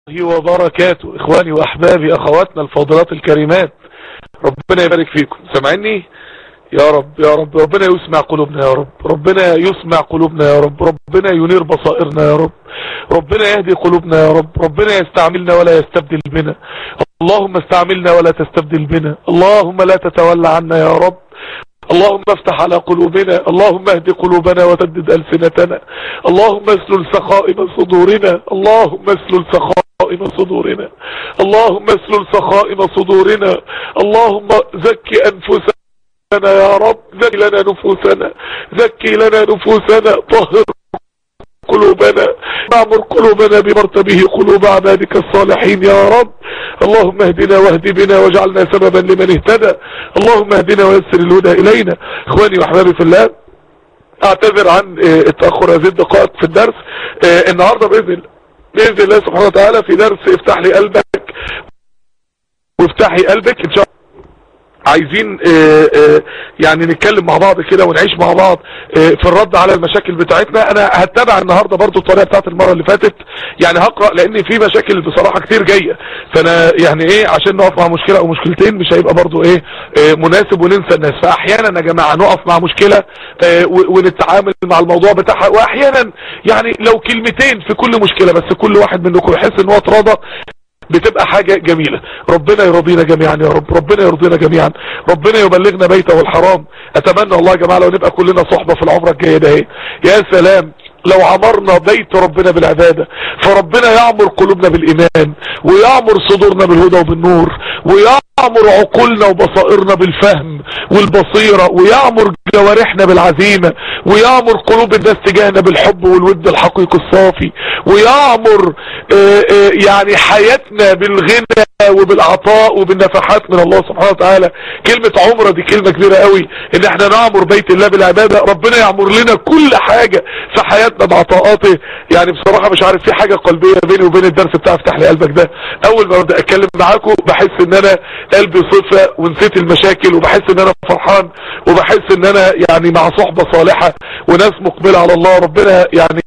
وبركاته اخواني واحبابي اخواتنا الفاضلات الكريمات ربنا يبارك فيكم سامعني يا رب يا رب ربنا يسمع قلوبنا يا رب ربنا يسمع قلوبنا يا رب ربنا ينير بصائرنا يا رب ربنا يهدي قلوبنا يا رب ربنا يستعملنا ولا يستبدل بنا اللهم استعملنا ولا تستبدل بنا اللهم لا تتولى عنا يا رب اللهم افتح على قلوبنا اللهم اهد قلوبنا وسدد ألسنتنا اللهم اسلل سخائم صدورنا اللهم اسلل سخائم صدورنا اللهم اسلل سخائم صدورنا اللهم زكي أنفسنا يا رب زكي لنا نفوسنا زكي لنا نفوسنا طهر قلوبنا اعمر قلوبنا بمرتبه قلوب عبادك الصالحين يا رب اللهم اهدنا واهد بنا واجعلنا سببا لمن اهتدى اللهم اهدنا ويسر الهدى الينا اخواني واحبابي في الله اعتذر عن اه التأخر هذه الدقائق في الدرس اه النهاردة باذن الله باذن الله سبحانه وتعالى في درس افتح لي قلبك وافتحي قلبك ان شاء الله عايزين اه اه يعني نتكلم مع بعض كده ونعيش مع بعض اه في الرد على المشاكل بتاعتنا انا هتبع النهاردة برضو الطريقة بتاعت المرة اللي فاتت يعني هقرأ لان في مشاكل بصراحة كتير جاية فانا يعني ايه عشان نقف مع مشكلة او مشكلتين مش هيبقى برضو ايه مناسب وننسى الناس فاحيانا يا جماعة نقف مع مشكلة ونتعامل مع الموضوع بتاعها واحيانا يعني لو كلمتين في كل مشكلة بس كل واحد منكم يحس ان هو اتراضى بتبقى حاجة جميلة ربنا يرضينا جميعا يا رب ربنا يرضينا جميعا ربنا يبلغنا بيته الحرام اتمنى والله يا جماعة لو نبقى كلنا صحبة في العمرة الجاية ده ايه يا سلام لو عمرنا بيت ربنا بالعبادة فربنا يعمر قلوبنا بالإيمان ويعمر صدورنا بالهدى وبالنور ويعمر عقولنا وبصائرنا بالفهم والبصيرة ويعمر جوارحنا بالعزيمة ويعمر قلوب الناس تجاهنا بالحب والود الحقيقي الصافي ويعمر آآ آآ يعني حياتنا بالغنى وبالعطاء وبالنفحات من الله سبحانه وتعالى كلمة عمرة دي كلمة كبيرة قوي ان احنا نعمر بيت الله بالعبادة ربنا يعمر لنا كل حاجة في حياتنا بعطاءاته يعني بصراحة مش عارف في حاجة قلبية بيني وبين الدرس بتاع افتح لي قلبك ده اول ما ابدا اتكلم معاكم بحس ان انا قلبي صفة ونسيت المشاكل وبحس ان انا فرحان وبحس ان انا يعني مع صحبة صالحة وناس مقبلة على الله ربنا يعني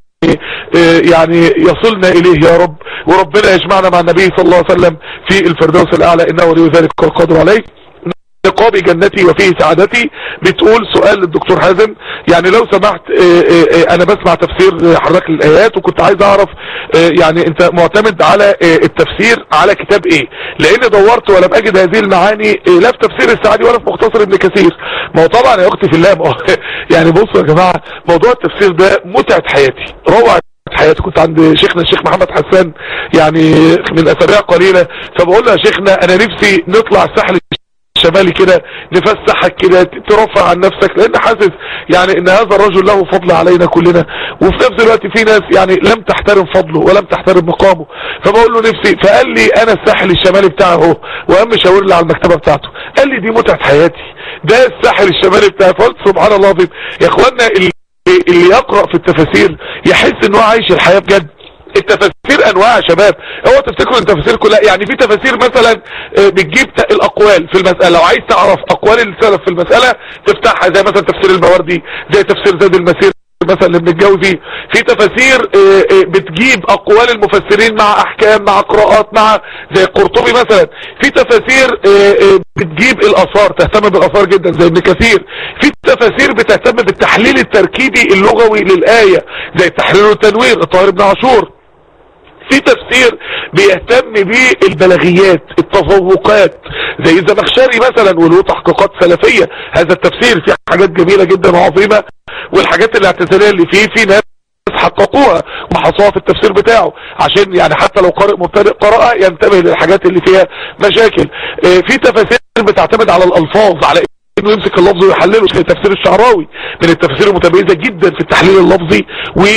يعني يصلنا اليه يا رب وربنا يجمعنا مع النبي صلى الله عليه وسلم في الفردوس الاعلى انه ولي ذلك القادر عليه نقاب جنتي وفيه سعادتي بتقول سؤال للدكتور حازم يعني لو سمحت انا بسمع تفسير حضرتك للايات وكنت عايز اعرف يعني انت معتمد على التفسير على كتاب ايه لان دورت ولم اجد هذه المعاني لا في تفسير السعدي ولا في مختصر ابن كثير ما هو طبعا يا اختي في الله يعني بصوا يا جماعة موضوع التفسير ده متعة حياتي روعة حياتي كنت عند شيخنا الشيخ محمد حسان يعني من اسابيع قليلة فبقول له يا شيخنا انا نفسي نطلع الساحل شمالي كده نفسحك كده ترفع عن نفسك لان حاسس يعني ان هذا الرجل له فضل علينا كلنا وفي نفس الوقت في ناس يعني لم تحترم فضله ولم تحترم مقامه فبقول له نفسي فقال لي انا الساحل الشمالي بتاعه اهو وقام شاور لي على المكتبه بتاعته قال لي دي متعه حياتي ده الساحل الشمالي بتاعي فقلت سبحان الله العظيم يا اخوانا اللي, اللي يقرا في التفاسير يحس ان هو عايش الحياه بجد التفاسير انواع يا شباب هو تفتكروا التفاسير كلها يعني في تفاسير مثلا بتجيب الاقوال في المسألة لو عايز تعرف اقوال السلف في المسألة تفتحها زي مثلا تفسير المواردي زي تفسير زاد المسير مثلا لابن الجوزي في تفاسير بتجيب اقوال المفسرين مع احكام مع قراءات مع زي القرطبي مثلا في تفاسير بتجيب الاثار تهتم بالاثار جدا زي ابن كثير في تفاسير بتهتم بالتحليل التركيبي اللغوي للآية زي التحرير والتنوير الطاهر بن عاشور في تفسير بيهتم بالبلاغيات التفوقات زي الزمخشري مثلا وله تحقيقات سلفية هذا التفسير فيه حاجات جميلة جدا وعظيمة والحاجات الاعتزالية اللي فيه في ناس حققوها وحصوها في التفسير بتاعه عشان يعني حتى لو قارئ مبتدئ قرأ ينتبه للحاجات اللي فيها مشاكل في تفاسير بتعتمد على الالفاظ على انه يمسك اللفظ ويحلله زي تفسير الشعراوي من التفاسير المتميزة جدا في التحليل اللفظي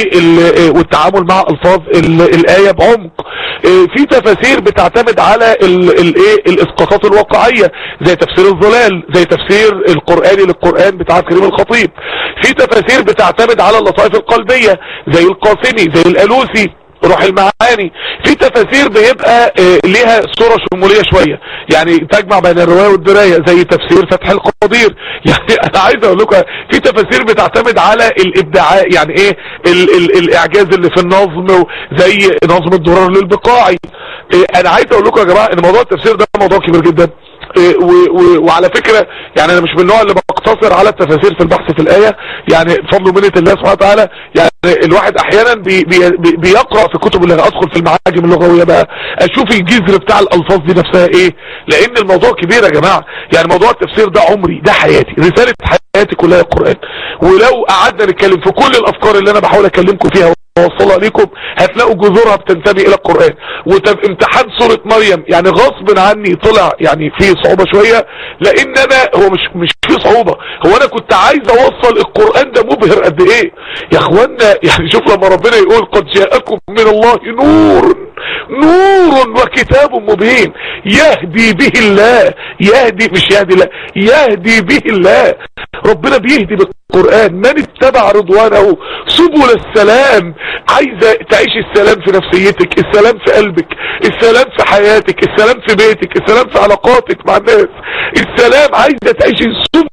والتعامل مع الفاظ الآية بعمق في تفاسير بتعتمد على الايه الاسقاطات الواقعية زي تفسير الظلال زي تفسير القرآني للقرآن بتاع كريم الخطيب في تفاسير بتعتمد على اللطائف القلبية زي القاسمي زي الالوسي روح المعاني في تفاسير بيبقى اه ليها صورة شمولية شوية يعني تجمع بين الرواية والدراية زي تفسير فتح القدير يعني انا عايز اقول لكم في تفاسير بتعتمد على الابداعاء يعني ايه ال ال الاعجاز اللي في النظم زي نظم الدرر للبقاعي اه انا عايز اقول لكم يا جماعة ان موضوع التفسير ده موضوع كبير جدا وعلى فكرة يعني انا مش من النوع اللي بقتصر على التفاسير في البحث في الآية يعني فضل منة الله سبحانه وتعالى يعني الواحد احيانا بي بي بيقرأ في كتب اللغة ادخل في المعاجم اللغوية بقى اشوف الجذر بتاع الالفاظ دي نفسها ايه لان الموضوع كبير يا جماعة يعني موضوع التفسير ده عمري ده حياتي رسالة حياتي كلها القرآن ولو قعدنا نتكلم في كل الافكار اللي انا بحاول اكلمكم فيها وصلها ليكم هتلاقوا جذورها بتنتمي الى القرآن وامتحان سورة مريم يعني غصب عني طلع يعني فيه صعوبة شوية لان انا هو مش مش فيه صعوبة هو انا كنت عايز اوصل القرآن ده مبهر قد ايه يا اخوانا يعني شوف لما ربنا يقول قد جاءكم من الله نور نور وكتاب مبين يهدي به الله يهدي مش يهدي الله يهدي به الله ربنا بيهدي بالقرآن من اتبع رضوانه سبل السلام عايزة تعيش السلام في نفسيتك السلام في قلبك السلام في حياتك السلام في بيتك السلام في علاقاتك مع الناس السلام عايزة تعيش سبل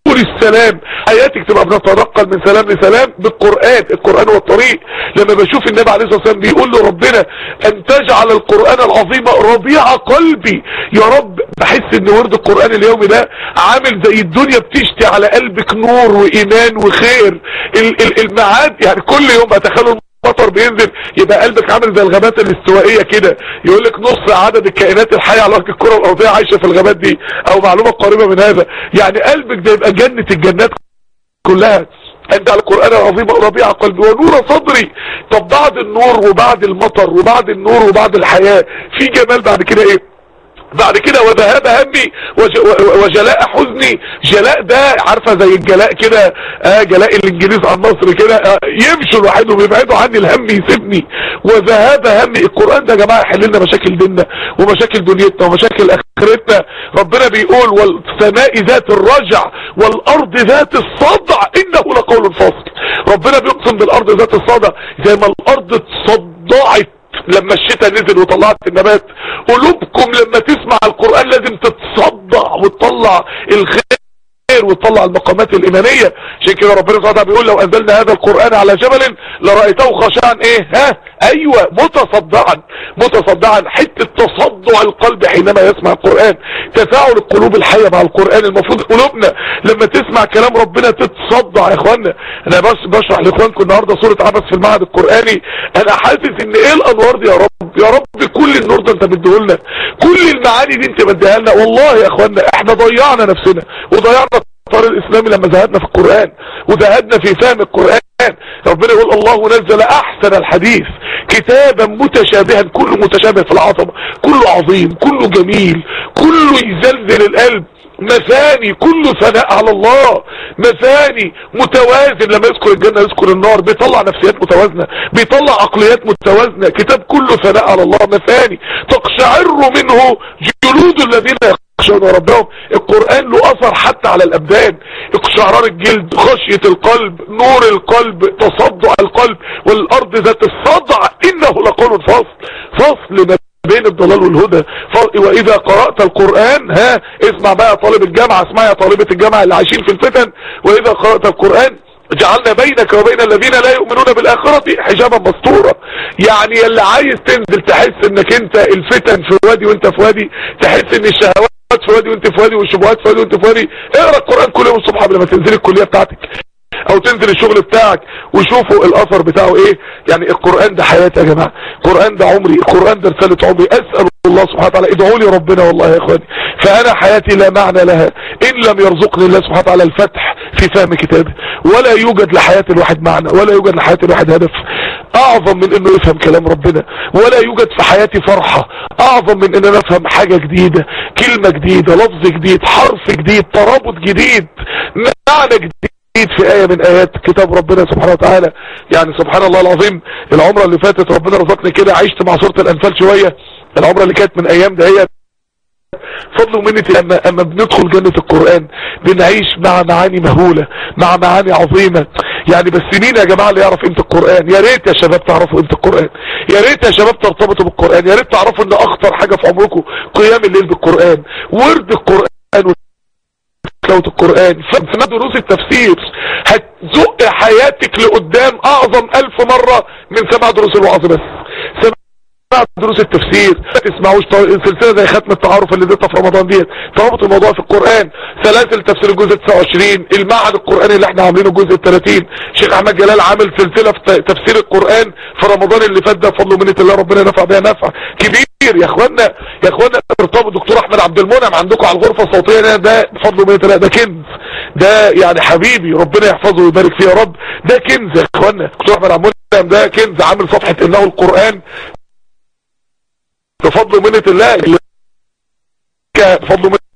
السلام حياتك تبقى بنتنقل من سلام لسلام بالقرآن القرآن هو الطريق لما بشوف النبي عليه الصلاة والسلام بيقول له ربنا ان تجعل القرآن العظيم ربيع قلبي يا رب بحس ان ورد القرآن اليومي ده عامل زي الدنيا بتشتي على قلبك نور وايمان وخير المعاد يعني كل يوم اتخيلوا المطر بينزل يبقى قلبك عامل زي الغابات الاستوائية كده يقول لك نص عدد الكائنات الحية على وجه الكرة الارضية عايشة في الغابات دي او معلومة قريبة من هذا يعني قلبك ده يبقى جنة الجنات كلها عند القرآن العظيم ربيع قلبي ونور صدري طب بعد النور وبعد المطر وبعد النور وبعد الحياة في جمال بعد كده ايه بعد كده وذهاب همي وجلاء حزني جلاء ده عارفة زي الجلاء كده آه جلاء الانجليز عن مصر كده آه يمشوا لوحدهم ويبعدوا عني الهم يسيبني وذهاب همي القرآن ده يا جماعة يحل لنا مشاكل ديننا ومشاكل دنيتنا ومشاكل اخرتنا ربنا بيقول والسماء ذات الرجع والارض ذات الصدع انه لقول فاصل ربنا بيقسم بالارض ذات الصدع زي ما الارض تصدعت لما الشتاء نزل وطلعت النبات قلوبكم لما تسمع القرآن لازم تتصدع وتطلع الخير وتطلع المقامات الإيمانية عشان كده ربنا سبحانه وتعالى بيقول لو أنزلنا هذا القرآن على جبل لرأيته خاشعا إيه ها أيوة متصدعا متصدعا حتة تصدع القلب حينما يسمع القرآن تفاعل القلوب الحية مع القرآن المفروض قلوبنا لما تسمع كلام ربنا تتصدع يا إخوانا أنا بس بشرح لإخوانكم النهاردة سورة عبس في المعهد القرآني أنا حاسس إن إيه الأنوار دي يا رب يا رب كل النور ده أنت مديهولنا كل المعاني دي أنت مديها لنا والله يا إخوانا إحنا ضيعنا نفسنا وضيعنا الطار الاسلامي لما زهدنا في القرآن وزهدنا في فهم القرآن ربنا يقول الله نزل احسن الحديث كتابا متشابها كله متشابه في العظمة كله عظيم كله جميل كله يزلزل القلب مثاني كله ثناء على الله مثاني متوازن لما يذكر الجنة يذكر النار بيطلع نفسيات متوازنة بيطلع عقليات متوازنة كتاب كله ثناء على الله مثاني تقشعر منه جلود الذين يخشون ربهم القرآن له اثر حتى على الابدان اقشعرار الجلد خشية القلب نور القلب تصدع القلب والارض ذات الصدع انه لقول فصل فصل ما بين الضلال والهدى واذا قرأت القرآن ها اسمع بقى طالب الجامعة اسمع يا طالبة الجامعة اللي عايشين في الفتن واذا قرأت القرآن جعلنا بينك وبين الذين لا يؤمنون بالآخرة حجابا مستورا يعني اللي عايز تنزل تحس انك انت الفتن في وادي وانت في وادي تحس ان الشهوات في وادي وانت في وادي والشبهات في وادي وانت في وادي اقرا القرآن كل يوم الصبح قبل ما تنزل الكلية بتاعتك او تنزل الشغل بتاعك وشوفوا الاثر بتاعه ايه يعني القرآن ده حياتي يا جماعة القرآن ده عمري القرآن ده رسالة عمري اسأل الله سبحانه وتعالى ادعوا لي ربنا والله يا اخواني فانا حياتي لا معنى لها ان لم يرزقني الله سبحانه وتعالى الفتح في فهم كتابه ولا يوجد لحياة الواحد معنى ولا يوجد لحياة الواحد هدف اعظم من انه يفهم كلام ربنا ولا يوجد في حياتي فرحة اعظم من ان انا افهم حاجة جديدة كلمة جديدة لفظ جديد حرف جديد ترابط جديد معنى جديد في آية من آيات كتاب ربنا سبحانه وتعالى يعني سبحان الله العظيم العمرة اللي فاتت ربنا رزقني كده عشت مع سورة الأنفال شوية العمرة اللي كانت من أيام دهيت فضل ومنة اما اما بندخل جنة القرآن بنعيش مع معاني مهولة مع معاني عظيمة يعني بس مين يا جماعة اللي يعرف قيمة القرآن يا ريت يا شباب تعرفوا قيمة القرآن يا ريت يا شباب ترتبطوا بالقرآن يا ريت تعرفوا ان اخطر حاجة في عمركم قيام الليل بالقرآن ورد القرآن تلاوة القرآن في دروس التفسير هتزق حياتك لقدام اعظم الف مرة من سماع دروس الوعظ بس سماع دروس التفسير ما تسمعوش سلسلة زي ختم التعارف اللي اديتها في رمضان ديت تربط الموضوع في القرآن سلاسل تفسير الجزء 29 المعهد القرآني اللي احنا عاملينه الجزء 30 شيخ احمد جلال عامل سلسلة في تفسير القرآن في رمضان اللي فات ده بفضل ومنة الله ربنا نفع بها نفع كبير يا اخوانا يا اخوانا ارتبط دكتور احمد عبد المنعم عندكم على الغرفة الصوتية ده بفضل ومنة الله ده كنز ده يعني حبيبي ربنا يحفظه ويبارك فيه يا رب ده كنز يا اخوانا دكتور احمد عبد المنعم ده كنز عامل صفحة انه القرآن بفضل منة الله بفضل منة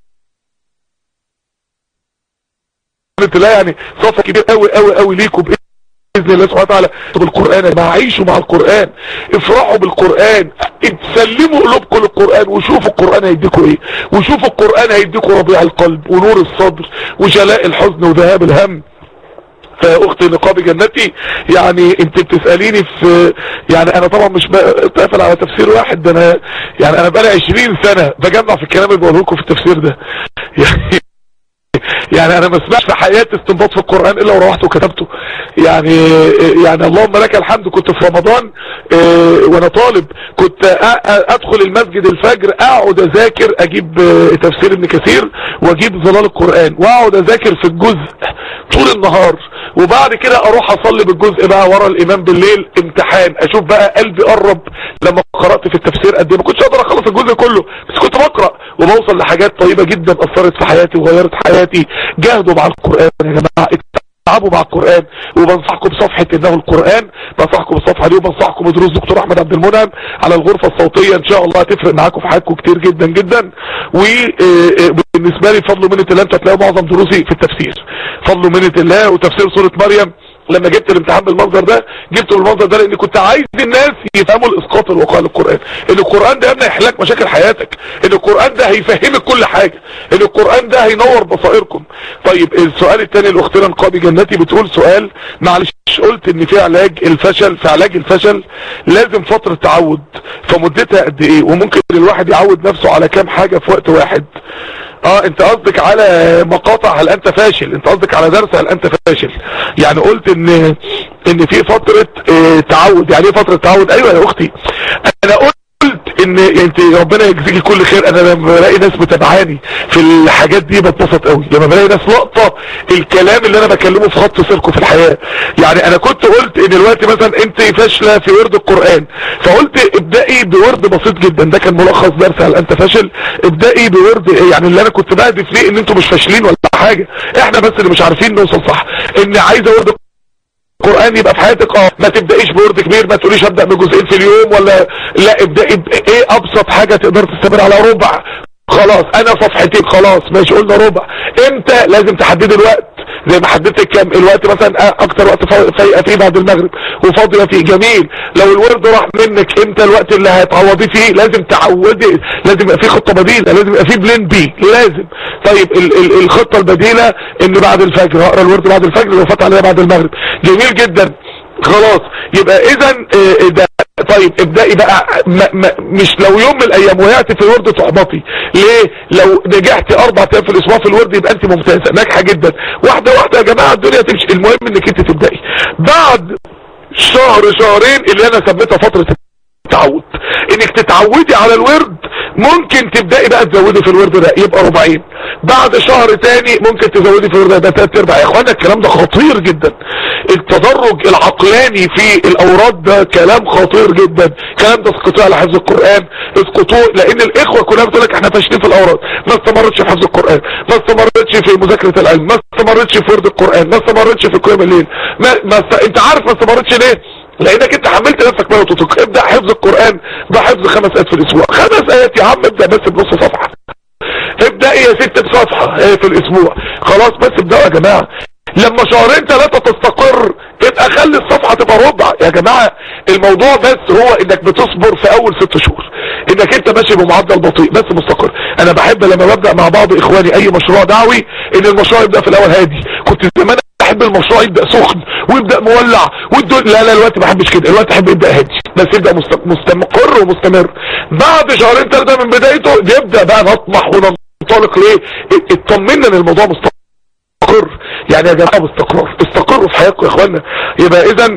الله يعني صفحة كبير قوي قوي قوي ليكم باذن الله سبحانه وتعالى بالقران يا جماعه عيشوا مع القران افرحوا بالقران تسلموا قلوبكم للقران وشوفوا القران هيديكم ايه وشوفوا القران هيديكم ربيع القلب ونور الصدر وجلاء الحزن وذهاب الهم فاختي نقاب جنتي يعني انت بتسأليني في يعني انا طبعا مش بقفل على تفسير واحد ده انا يعني انا بقالي 20 سنة بجمع في الكلام اللي بقوله لكم في التفسير ده يعني يعني انا ما اسمعش في حياتي استنباط في القرآن الا وروحت وكتبته يعني يعني اللهم لك الحمد كنت في رمضان اه وانا طالب كنت ادخل المسجد الفجر اقعد اذاكر اجيب تفسير ابن كثير واجيب ظلال القرآن واقعد اذاكر في الجزء طول النهار وبعد كده اروح اصلي بالجزء بقى ورا الامام بالليل امتحان اشوف بقى قلبي قرب لما قرأت في التفسير قد ايه ما كنتش اقدر اخلص الجزء كله بس كنت بقرأ وبوصل لحاجات طيبة جدا اثرت في حياتي وغيرت حياتي جاهدوا مع القرآن يا جماعة تعبوا مع القرآن وبنصحكم بصفحة انه القرآن بنصحكم بالصفحة دي وبنصحكم بدروس دكتور احمد عبد المنعم على الغرفة الصوتية ان شاء الله هتفرق معاكم في حياتكم كتير جدا جدا وبالنسبة لي فضل منة الله انت هتلاقوا معظم دروسي في التفسير فضل منة الله وتفسير سورة مريم لما جبت الامتحان بالمنظر ده جبته بالمنظر ده لان كنت عايز الناس يفهموا الاسقاط الوقاع للقرآن ان القرآن ده يبنى يحلك مشاكل حياتك ان القرآن ده هيفهمك كل حاجة ان القرآن ده هينور بصائركم طيب السؤال الثاني الاختنا نقابي جنتي بتقول سؤال معلش قلت ان في علاج الفشل في علاج الفشل لازم فترة تعود فمدتها قد ايه وممكن الواحد يعود نفسه على كام حاجة في وقت واحد اه انت قصدك على مقاطع هل انت فاشل انت قصدك على درس هل انت فاشل يعني قلت ان ان في فترة اه تعود يعني ايه فترة تعود ايوه يا اختي انا قلت ان انت ربنا يجزيكي كل خير انا لما بلاقي ناس متابعاني في الحاجات دي بتبسط قوي لما بلاقي ناس لقطة الكلام اللي انا بكلمه في خط سيركم في الحياة يعني انا كنت قلت ان دلوقتي مثلا انت فاشلة في ورد القرآن فقلت ابدأي بورد بسيط جدا ده كان ملخص درس هل انت فاشل ابدأي بورد يعني اللي انا كنت بهدف ليه ان انتوا مش فاشلين ولا حاجة احنا بس اللي مش عارفين نوصل صح ان عايزة ورد القرآن يبقى في حياتك اه ما تبدأيش بورد كبير ما تقوليش ابدأ بجزئين في اليوم ولا لا ابدأي بايه ابسط حاجة تقدر تستمر على ربع خلاص انا صفحتين خلاص ماشي قلنا ربع امتى لازم تحددي الوقت زي ما حددت كام الوقت مثلا اكتر وقت فايقه فيه بعد المغرب وفاضيه فيه جميل لو الورد راح منك امتى الوقت اللي هتعوضيه فيه لازم تعودي لازم يبقى فيه خطه بديله لازم يبقى فيه بلين بي لازم طيب ال ال الخطه البديله ان بعد الفجر هقرا الورد بعد الفجر لو فات عليا بعد المغرب جميل جدا خلاص يبقى اذا ده طيب ابدأي بقى ما ما مش لو يوم من الايام وقعت في الورد تحبطي ليه لو نجحتي اربع ايام في الاسبوع في الورد يبقى انت ممتازه ناجحه جدا واحده واحده يا جماعه الدنيا تمشي المهم انك انت تبدأي بعد شهر شهرين اللي انا سميتها فتره التعود انك تتعودي على الورد ممكن تبدأي بقى تزودي في الورد ده يبقى ربعين بعد شهر تاني ممكن تزودي في الورد ده تلات ارباع يا اخوانا الكلام ده خطير جدا التدرج العقلاني في الاوراد ده كلام خطير جدا الكلام ده اسقطوه على حفظ القرآن اسقطوه لان الاخوة كلها بتقول لك احنا فاشلين في الاوراد ما استمرتش في حفظ القرآن ما استمرتش في مذاكرة العلم ما استمرتش في ورد القرآن ما استمرتش في قيام الليل ما, ما است... انت عارف ما استمرتش ليه لانك انت حملت نفسك ما تطلق ابدأ حفظ القرآن بحفظ خمس ايات في الاسبوع خمس ايات يا عم ابدأ بس بنص صفحة ابدأ يا ست بصفحة في الاسبوع خلاص بس ابدأوا يا جماعة لما شهرين ثلاثة تستقر يبقى خلي الصفحة تبقى ربع يا جماعة الموضوع بس هو انك بتصبر في اول ست شهور انك انت ماشي بمعدل بطيء بس مستقر انا بحب لما ببدا مع بعض اخواني اي مشروع دعوي ان المشروع يبدا في الاول هادي كنت زمان احب المشروع يبدا سخن ويبدا مولع والدول لا لا الوقت ما بحبش كده الوقت احب يبدا هادي بس يبدا مست- مستقر ومستمر بعد شهرين ثلاثه من بدايته يبدا بقى نطمح وننطلق ليه اطمنا ان الموضوع مستقر يعني يا جماعه باستقرار استقروا في حياتكم يا اخوانا يبقى اذا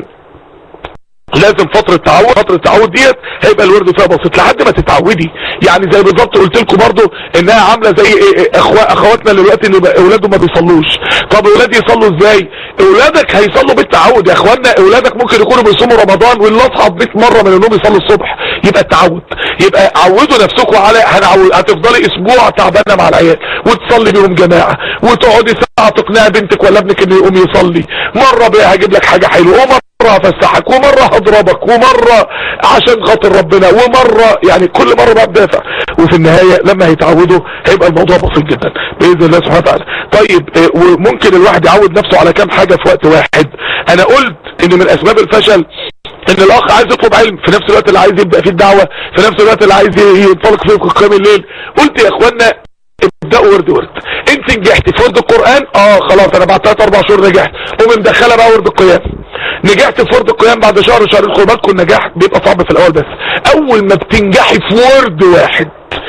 لازم فترة تعود فترة التعود ديت هيبقى الورد فيها بسيط لحد ما تتعودي يعني زي بالظبط قلت لكم برضو انها عاملة زي إيه إيه اخوا اخواتنا اللي دلوقتي اللي بقى اولادهم ما بيصلوش طب اولاد يصلوا ازاي اولادك هيصلوا بالتعود يا اخوانا اولادك ممكن يكونوا بيصوموا رمضان واللي اصحى 100 مرة من النوم يصلوا الصبح يبقى التعود يبقى عودوا نفسكم على هنعود هتفضلي اسبوع تعبانه مع العيال وتصلي بيهم جماعه وتقعدي ساعه تقنعي بنتك ولا ابنك انه يقوم يصلي مره بقى هجيب لك حاجه حلوه ومره مرة هفسحك ومرة هضربك ومرة عشان خاطر ربنا ومرة يعني كل مرة بقى بدافع وفي النهاية لما هيتعودوا هيبقى الموضوع بسيط جدا بإذن الله سبحانه وتعالى طيب آه، وممكن الواحد يعود نفسه على كام حاجة في وقت واحد انا قلت ان من اسباب الفشل ان الاخ عايز يطلب علم في نفس الوقت اللي عايز يبدأ فيه الدعوة في نفس الوقت اللي عايز ينطلق فيه قيام الليل قلت يا اخوانا ابدأوا ورد ورد انت نجحتي في ورد القرآن اه خلاص انا بعد 3 4 شهور نجحت قومي مدخله بقى ورد القيام نجحت في ورد القيام بعد شهر شهرين خد بالكم النجاح بيبقى صعب في الاول بس اول ما بتنجحي في ورد واحد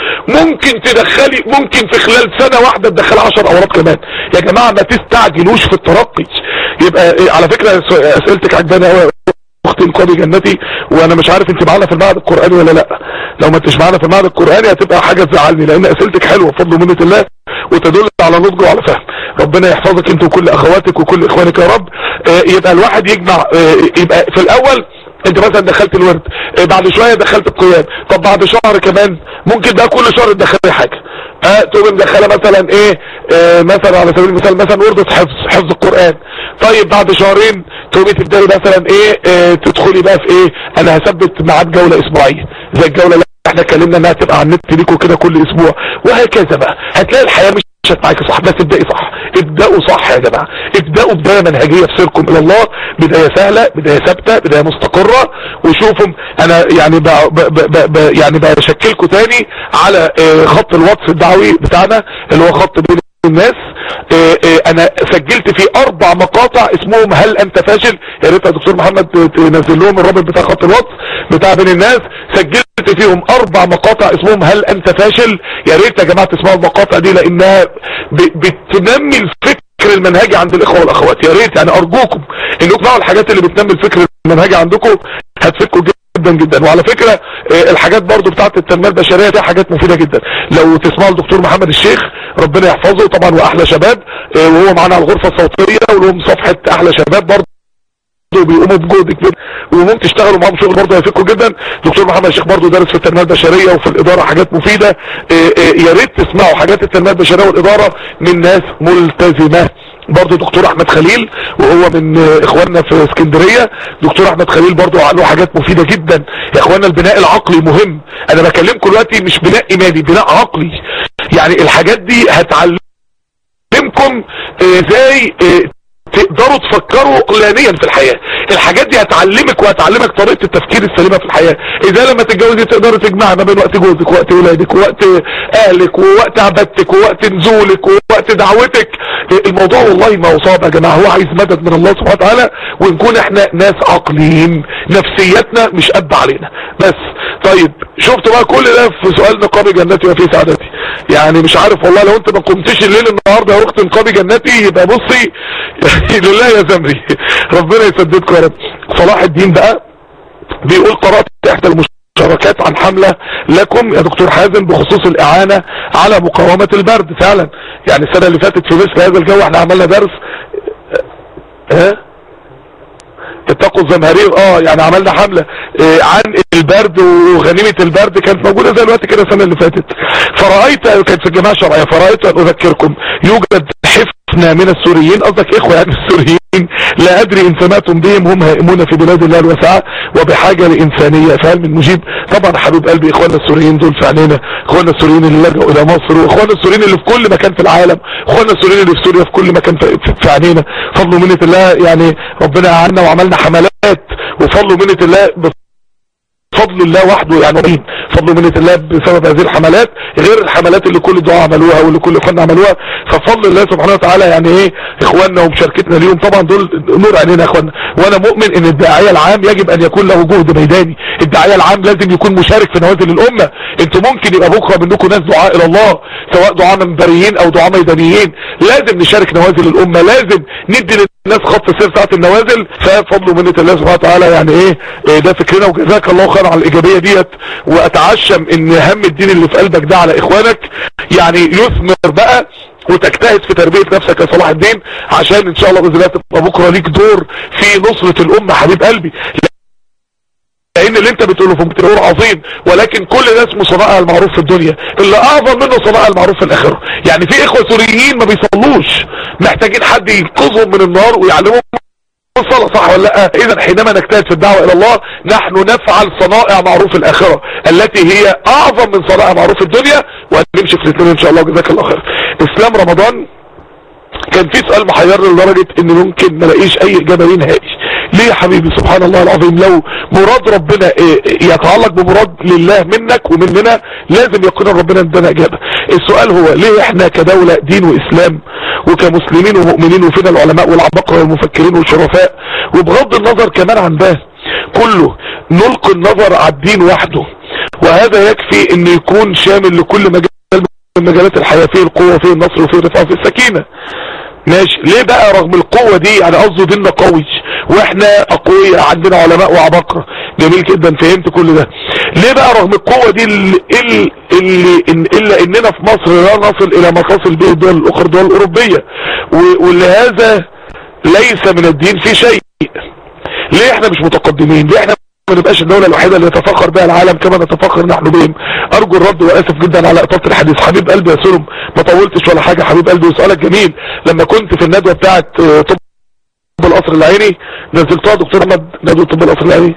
ممكن تدخلي ممكن في خلال سنة واحدة تدخلي 10 اوراد كمان يا جماعة ما تستعجلوش في الترقي يبقى إيه، على فكرة اسئلتك عجباني قوي اختي القاضي جنتي وانا مش عارف انت معانا في المعهد القرآني ولا لا لو ما انتش معانا في المعهد القرآني هتبقى حاجة تزعلني لان اسئلتك حلوة بفضل ومنة الله وتدل على نضج وعلى فهم ربنا يحفظك انت وكل اخواتك وكل اخوانك يا رب آه، يبقى الواحد يجمع آه، يبقى في الاول انت مثلا دخلت الورد آه، بعد شوية دخلت القيام طب بعد شهر كمان ممكن بقى كل شهر تدخلي حاجة اه تقوم مدخله مثلا ايه آه مثلا على سبيل المثال مثلا وردة حفظ حفظ القرآن طيب بعد شهرين تقومي تبدأي مثلا ايه آه تدخلي بقى في ايه انا هثبت ميعاد جولة اسبوعية زي الجولة اللي احنا اتكلمنا انها تبقى على النت ليكوا كده كل اسبوع وهكذا بقى هتلاقي الحياة مش مشت معاكي صح بس ابدأي صح ابدأوا صح يا جماعة ابدأوا بداية منهجية في سيركم الى الله بداية سهلة بداية ثابتة بداية مستقرة وشوفوا انا يعني ب ب ب ب يعني بشكلكم تاني على اه خط الواتس الدعوي بتاعنا اللي هو خط بين الناس اه اه انا سجلت فيه اربع مقاطع اسمهم هل انت فاشل يا ريت يا دكتور محمد تنزل لهم الرابط بتاع خط الواتس بتاع بين الناس سجلت فيهم اربع مقاطع اسمهم هل انت فاشل يا ريت يا جماعه تسمعوا المقاطع دي لانها ب- بتنمي الفكر المنهجي عند الاخوه والاخوات يا ريت يعني ارجوكم انكم تسمعوا الحاجات اللي بتنمي الفكر المنهجي عندكم هتفيدكم جدا جدا وعلى فكرة آه، الحاجات برضو بتاعت التنمية البشرية دي حاجات مفيدة جدا لو تسمعوا الدكتور محمد الشيخ ربنا يحفظه طبعا واحلى شباب آه، وهو معانا على الغرفة الصوتية ولهم صفحة احلى شباب برضو بيقوموا بجهد كبير وممكن تشتغلوا معاهم شغل برضه هيفيدكم جدا دكتور محمد الشيخ برضه دارس في التنميه البشريه وفي الاداره حاجات مفيده آه، آه، يا ريت تسمعوا حاجات التنميه البشريه والاداره من ناس ملتزمه برضه دكتور احمد خليل وهو من آه، اخواننا في اسكندريه دكتور احمد خليل برضه له حاجات مفيده جدا يا اخوانا البناء العقلي مهم انا بكلمكم دلوقتي مش بناء ايماني بناء عقلي يعني الحاجات دي هتعلمكم ازاي آه، تقدروا تفكروا عقلانيا في الحياة الحاجات دي هتعلمك وهتعلمك طريقة التفكير السليمة في الحياة اذا لما تتجوزي تقدري تجمعي ما بين وقت جوزك ووقت ولادك ووقت اهلك ووقت عبادتك ووقت نزولك ووقت دعوتك الموضوع والله ما هو صعب يا جماعة هو عايز مدد من الله سبحانه وتعالى ونكون احنا ناس عقليين نفسيتنا مش قد علينا بس طيب شفت بقى كل ده في سؤال نقابي جنتي وفي سعادتي يعني مش عارف والله لو انت ما قمتش الليل النهارده يا اخت نقابي جنتي يبقى بصي لله يا زمري ربنا يسددكم يا رب صلاح الدين بقى بيقول قرأت احدى المشاركات عن حملة لكم يا دكتور حازم بخصوص الاعانة على مقاومة البرد فعلا يعني السنة اللي فاتت في مثل هذا الجو احنا عملنا درس ها اتقوا الزمهرير اه يعني عملنا حملة اه عن البرد وغنيمة البرد كانت موجودة زي الوقت كده السنة اللي فاتت فرأيت كانت في الجماعة الشرعية فرأيت ان اذكركم يوجد حفنة من السوريين قصدك اخوة يعني السوريين لا ادري ان سمعتم بهم هم هائمون في بلاد الله الواسعة وبحاجة لانسانية فهل من مجيب طبعا حبيب قلبي اخواننا السوريين دول في عينينا اخواننا السوريين اللي لجأوا الى مصر واخواننا السوريين اللي في كل مكان في العالم اخواننا السوريين اللي في سوريا في كل مكان في, في, في عينينا فضل ومنة الله يعني ربنا اعنا وعملنا حملات وفضل ومنة الله فضل الله وحده يعني مين فضل منة الله بسبب هذه الحملات غير الحملات اللي كل دعاء عملوها واللي كل اخواننا عملوها ففضل الله سبحانه وتعالى يعني ايه اخواننا ومشاركتنا اليوم طبعا دول نور عينينا يا اخواننا وانا مؤمن ان الداعية العام يجب ان يكون له جهد ميداني الداعية العام لازم يكون مشارك في نوازل الامة انتوا ممكن يبقى بكرة منكم ناس دعاء الى الله سواء دعاء منبريين او دعاء ميدانيين لازم نشارك نوازل الامة لازم ندي للناس خط سير ساعة النوازل ففضل منة الله سبحانه وتعالى يعني ايه, إيه ده فكرنا وجزاك الله خير على الايجابية ديت واتعشم ان هم الدين اللي في قلبك ده على اخوانك يعني يثمر بقى وتجتهد في تربية نفسك يا صلاح الدين عشان ان شاء الله باذن الله تبقى بكره ليك دور في نصرة الامة حبيب قلبي لان اللي انت بتقوله في مكتبور عظيم ولكن كل ده اسمه صناعة المعروف في الدنيا اللي اعظم منه صناعة المعروف في الاخرة يعني في اخوة سوريين ما بيصلوش محتاجين حد ينقذهم من النار ويعلمهم الصلاة صح ولا لا اذا حينما نجتهد في الدعوة الى الله نحن نفعل صنائع معروف الاخرة التي هي اعظم من صنائع معروف الدنيا وهنمشي في الاثنين ان شاء الله جزاك الله خير اسلام رمضان كان في سؤال محيرني لدرجة ان ممكن ما الاقيش اي اجابة ليه نهائي ليه يا حبيبي سبحان الله العظيم لو مراد ربنا يتعلق بمراد لله منك ومننا لازم يكون ربنا ادانا اجابة السؤال هو ليه احنا كدولة دين واسلام وكمسلمين ومؤمنين وفينا العلماء والعباقرة والمفكرين والشرفاء وبغض النظر كمان عن ده كله نلقي النظر على الدين وحده وهذا يكفي ان يكون شامل لكل مجال من مجالات الحياة فيه القوة فيه النصر وفيه الرفاع وفيه السكينة ماشي ليه بقى رغم القوة دي يعني قصده ديننا قوي واحنا اقوياء عندنا علماء وعباقرة جميل جدا فهمت كل ده ليه بقى رغم القوة دي اللي, اللي إن الا اننا في مصر لا نصل الى ما تصل به الدول الاخرى الدول الاوروبية ولهذا ليس من الدين في شيء ليه احنا مش متقدمين ليه احنا ما نبقاش الدولة الوحيدة اللي يتفخر بها العالم كما نتفخر نحن بهم ارجو الرد واسف جدا على اطالة الحديث حبيب قلبي يا سلم ما طولتش ولا حاجة حبيب قلبي وسؤالك جميل لما كنت في الندوة بتاعت طب القصر العيني نزلتوها دكتور احمد ندوة طب القصر العيني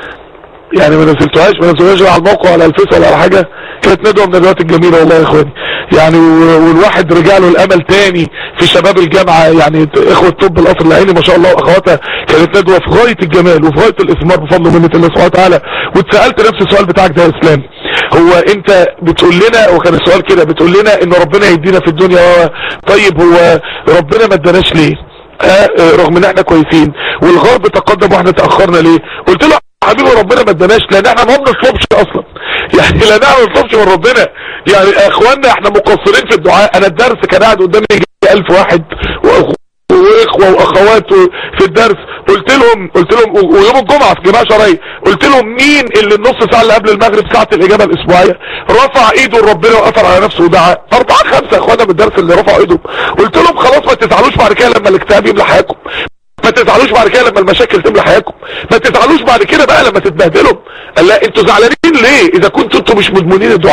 يعني ما نزلتوهاش ما نزلتوهاش على الموقع ولا الفيس ولا على حاجة كانت ندوة من الندوات الجميلة والله يا اخواني يعني والواحد رجع له الامل تاني في شباب الجامعة يعني اخوة طب القصر العيني ما شاء الله واخواتها كانت ندوة في غاية الجمال وفي غاية الاثمار بفضل منة الله سبحانه وتعالى واتسألت نفس السؤال بتاعك ده يا اسلام هو انت بتقول لنا وكان السؤال كده بتقول لنا ان ربنا يدينا في الدنيا طيب هو ربنا ما اداناش ليه آه رغم ان احنا كويسين والغرب تقدم واحنا تأخرنا ليه قلت له حبيبي ربنا ما اداناش لان احنا ما بنطلبش اصلا يعني لا نعمل نطلبش من ربنا يعني اخواننا احنا مقصرين في الدعاء انا الدرس كان قاعد قدامي الف واحد واخوة واخوات في الدرس قلت لهم قلت لهم ويوم الجمعة في جماعة شرعية قلت لهم مين اللي النص ساعة اللي قبل المغرب ساعة الاجابة الاسبوعية رفع ايده لربنا وقفل على نفسه ودعا اربعة خمسة اخوانا من الدرس اللي رفعوا ايدهم قلت لهم خلاص ما تزعلوش بعد كده لما الاكتئاب يملى حياتكم ما تزعلوش بعد كده لما المشاكل تملى حياتكم ما تزعلوش بعد كده بقى لما تتبهدلوا قال لا انتوا زعلانين ليه اذا كنتوا انتوا مش مضمونين الدعاء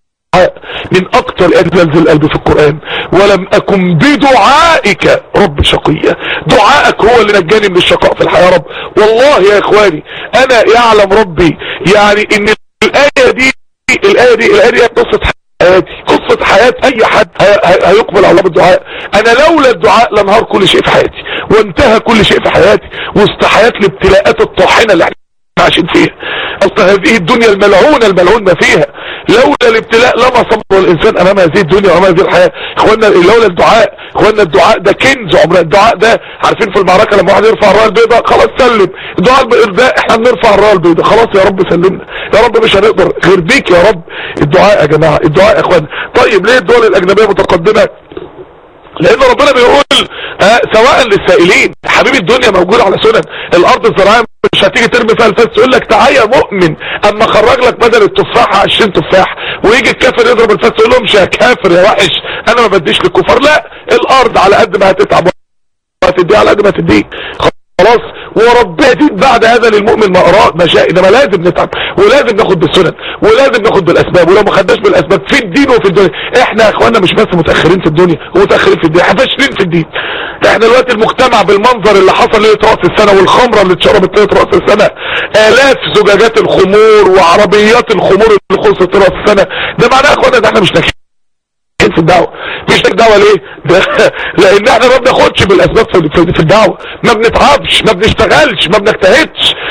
من اكتر الايات تنزل قلبي في القرآن ولم اكن بدعائك رب شقية دعائك هو اللي نجاني من الشقاء في الحياة رب والله يا اخواني انا يعلم ربي يعني ان الاية دي الاية دي الاية دي قصة حياتي قصة حياة اي حد هيقبل على الله بالدعاء انا لولا الدعاء لانهار كل شيء في حياتي وانتهى كل شيء في حياتي وسط حياة الابتلاءات الطاحنة اللي احنا عايشين فيها اصل هذه الدنيا الملعونة الملعون ما فيها لولا الابتلاء لما صبر الانسان امام هذه الدنيا وامام هذه الحياة اخوانا لولا الدعاء اخوانا الدعاء ده كنز عمرنا الدعاء ده عارفين في المعركة لما واحد يرفع الراية البيضاء خلاص سلم الدعاء البيضاء احنا بنرفع الراية البيضاء خلاص يا رب سلمنا يا رب مش هنقدر غير بيك يا رب الدعاء يا جماعة الدعاء يا اخوانا طيب ليه الدول الاجنبية متقدمة لان ربنا بيقول آه سواء للسائلين حبيب الدنيا موجود على سنن الارض الزراعية مش هتيجي ترمي فيها الفاس تقول لك تعالى يا مؤمن اما خرج لك بدل التفاحة 20 تفاح ويجي الكافر يضرب الفاس يقول لهم يا كافر يا وحش انا ما بديش للكفار لا الارض على قد ما هتتعب هتديها على قد ما تديك خلاص وربنا يزيد بعد هذا للمؤمن ما اراد ما شاء انما لازم نتعب ولازم ناخد بالسنن ولازم ناخد بالاسباب ولو ما خدناش بالاسباب في الدين وفي الدنيا احنا يا اخوانا مش بس متاخرين في الدنيا ومتاخرين في الدين احنا فاشلين في الدين احنا دلوقتي المجتمع بالمنظر اللي حصل ليله راس السنه والخمره اللي اتشربت ليله راس السنه الاف زجاجات الخمور وعربيات الخمور اللي خلصت راس السنه ده معناه يا اخوانا ده احنا مش ناجحين في الدعوة مش الدعوة ليه ده لان احنا ما بناخدش بالاسباب في الدعوة ما بنتعبش ما بنشتغلش ما بنجتهدش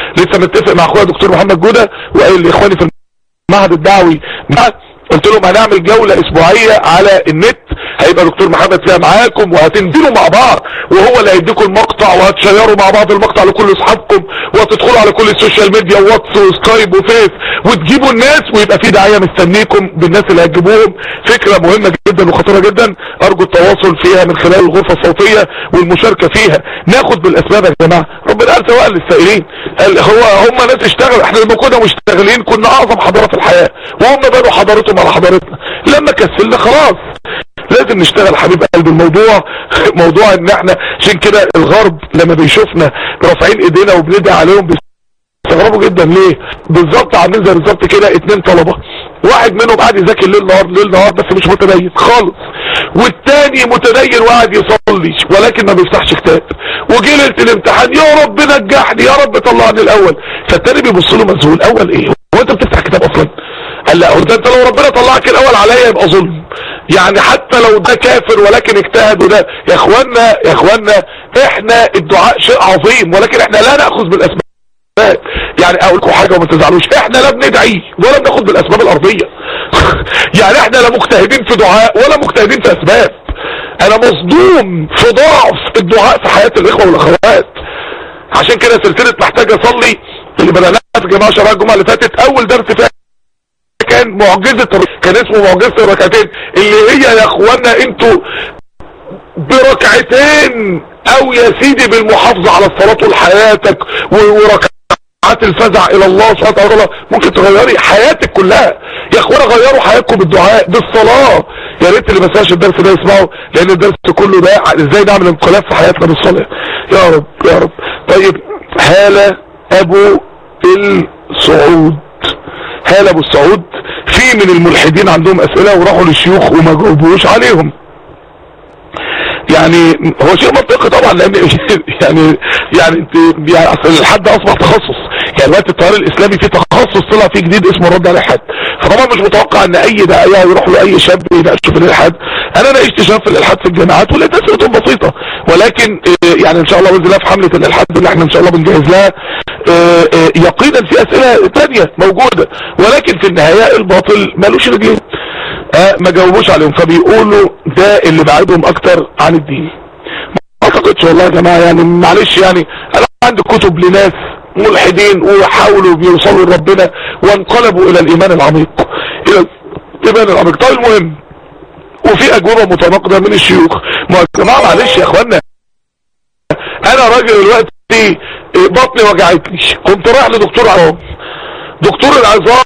لسه متفق مع اخويا دكتور محمد جودة وقايل لاخواني في المعهد الدعوي قلت لهم هنعمل جولة اسبوعية على النت هيبقى دكتور محمد فيها معاكم وهتنزلوا مع بعض وهو اللي هيديكم المقطع وهتشيروا مع بعض المقطع لكل اصحابكم وهتدخلوا على كل السوشيال ميديا واتس وسكايب وفيس وتجيبوا الناس ويبقى في دعاية مستنيكم بالناس اللي هتجيبوهم فكرة مهمة جدا وخطيرة جدا ارجو التواصل فيها من خلال الغرفة الصوتية والمشاركة فيها ناخد بالاسباب يا جماعة ربنا قال سواء للسائلين قال هو هم ناس اشتغلوا احنا لما كنا مشتغلين كنا اعظم حضارة في الحياة وهم بنوا حضارتهم على حضارتنا لما كسلنا خلاص لازم نشتغل حبيب قلب الموضوع موضوع ان احنا عشان كده الغرب لما بيشوفنا رافعين ايدينا وبندعي عليهم بيستغربوا جدا ليه بالظبط عاملين زي بالظبط كده اتنين طلبه واحد منهم قاعد يذاكر ليل نهار ليل نهار بس مش متدين خالص والتاني متدين وقاعد يصلي ولكن ما بيفتحش كتاب وجه ليله الامتحان يا رب نجحني يا رب طلعني الاول فالتاني بيبص له مذهول الاول ايه هو انت بتفتح كتاب اصلا قال لا ده انت لو ربنا طلعك الاول عليا يبقى ظلم يعني حتى لو ده كافر ولكن اجتهد وده يا اخوانا يا اخوانا احنا الدعاء شيء عظيم ولكن احنا لا ناخذ بالاسباب يعني اقول لكم حاجه وما تزعلوش احنا لا بندعي ولا بناخد بالاسباب الارضيه يعني احنا لا مجتهدين في دعاء ولا مجتهدين في اسباب انا مصدوم في ضعف الدعاء في حياه الاخوه والاخوات عشان كده سلسله محتاج اصلي اللي بدأناها في جماعه شباب الجمعه اللي فاتت اول درس فيها كان معجزة كان اسمه معجزة الركعتين اللي هي يا اخوانا انتوا بركعتين او يا سيدي بالمحافظة على الصلاة طول حياتك وركعات الفزع الى الله سبحانه وتعالى ممكن تغيري حياتك كلها يا اخوانا غيروا حياتكم بالدعاء بالصلاة يا ريت اللي ما سمعش الدرس ده يسمعه لان الدرس كله ده ازاي نعمل انقلاب في حياتنا بالصلاة يا رب يا رب طيب هالة ابو السعود هالة ابو السعود في من الملحدين عندهم اسئلة وراحوا للشيوخ وما جاوبوش عليهم يعني هو شيء منطقي طبعا لان يعني يعني انت يعني اصل الحد اصبح تخصص يعني دلوقتي التيار الاسلامي فيه تخصص طلع فيه جديد اسمه الرد على الالحاد فطبعا مش متوقع ان اي داعيه يروح له اي شاب يناقشه في الالحاد انا ناقشت شاب في الالحاد في الجامعات ولقيت اسئلتهم بسيطه ولكن يعني ان شاء الله باذن الله في حمله الالحاد اللي احنا ان شاء الله بنجهز لها يقينا في اسئله ثانيه موجوده ولكن في النهايه الباطل ملوش رجلين ما جاوبوش عليهم فبيقولوا ده اللي بعدهم اكتر عن الدين ما اعتقدش والله يا جماعه يعني معلش يعني انا عندي كتب لناس ملحدين وحاولوا بيوصلوا لربنا وانقلبوا الى الايمان العميق الى الايمان العميق طيب المهم وفي اجوبه متناقضه من الشيوخ ما يا جماعه معلش يا اخوانا انا راجل دلوقتي بطني وجعتني كنت رايح لدكتور عظام دكتور العظام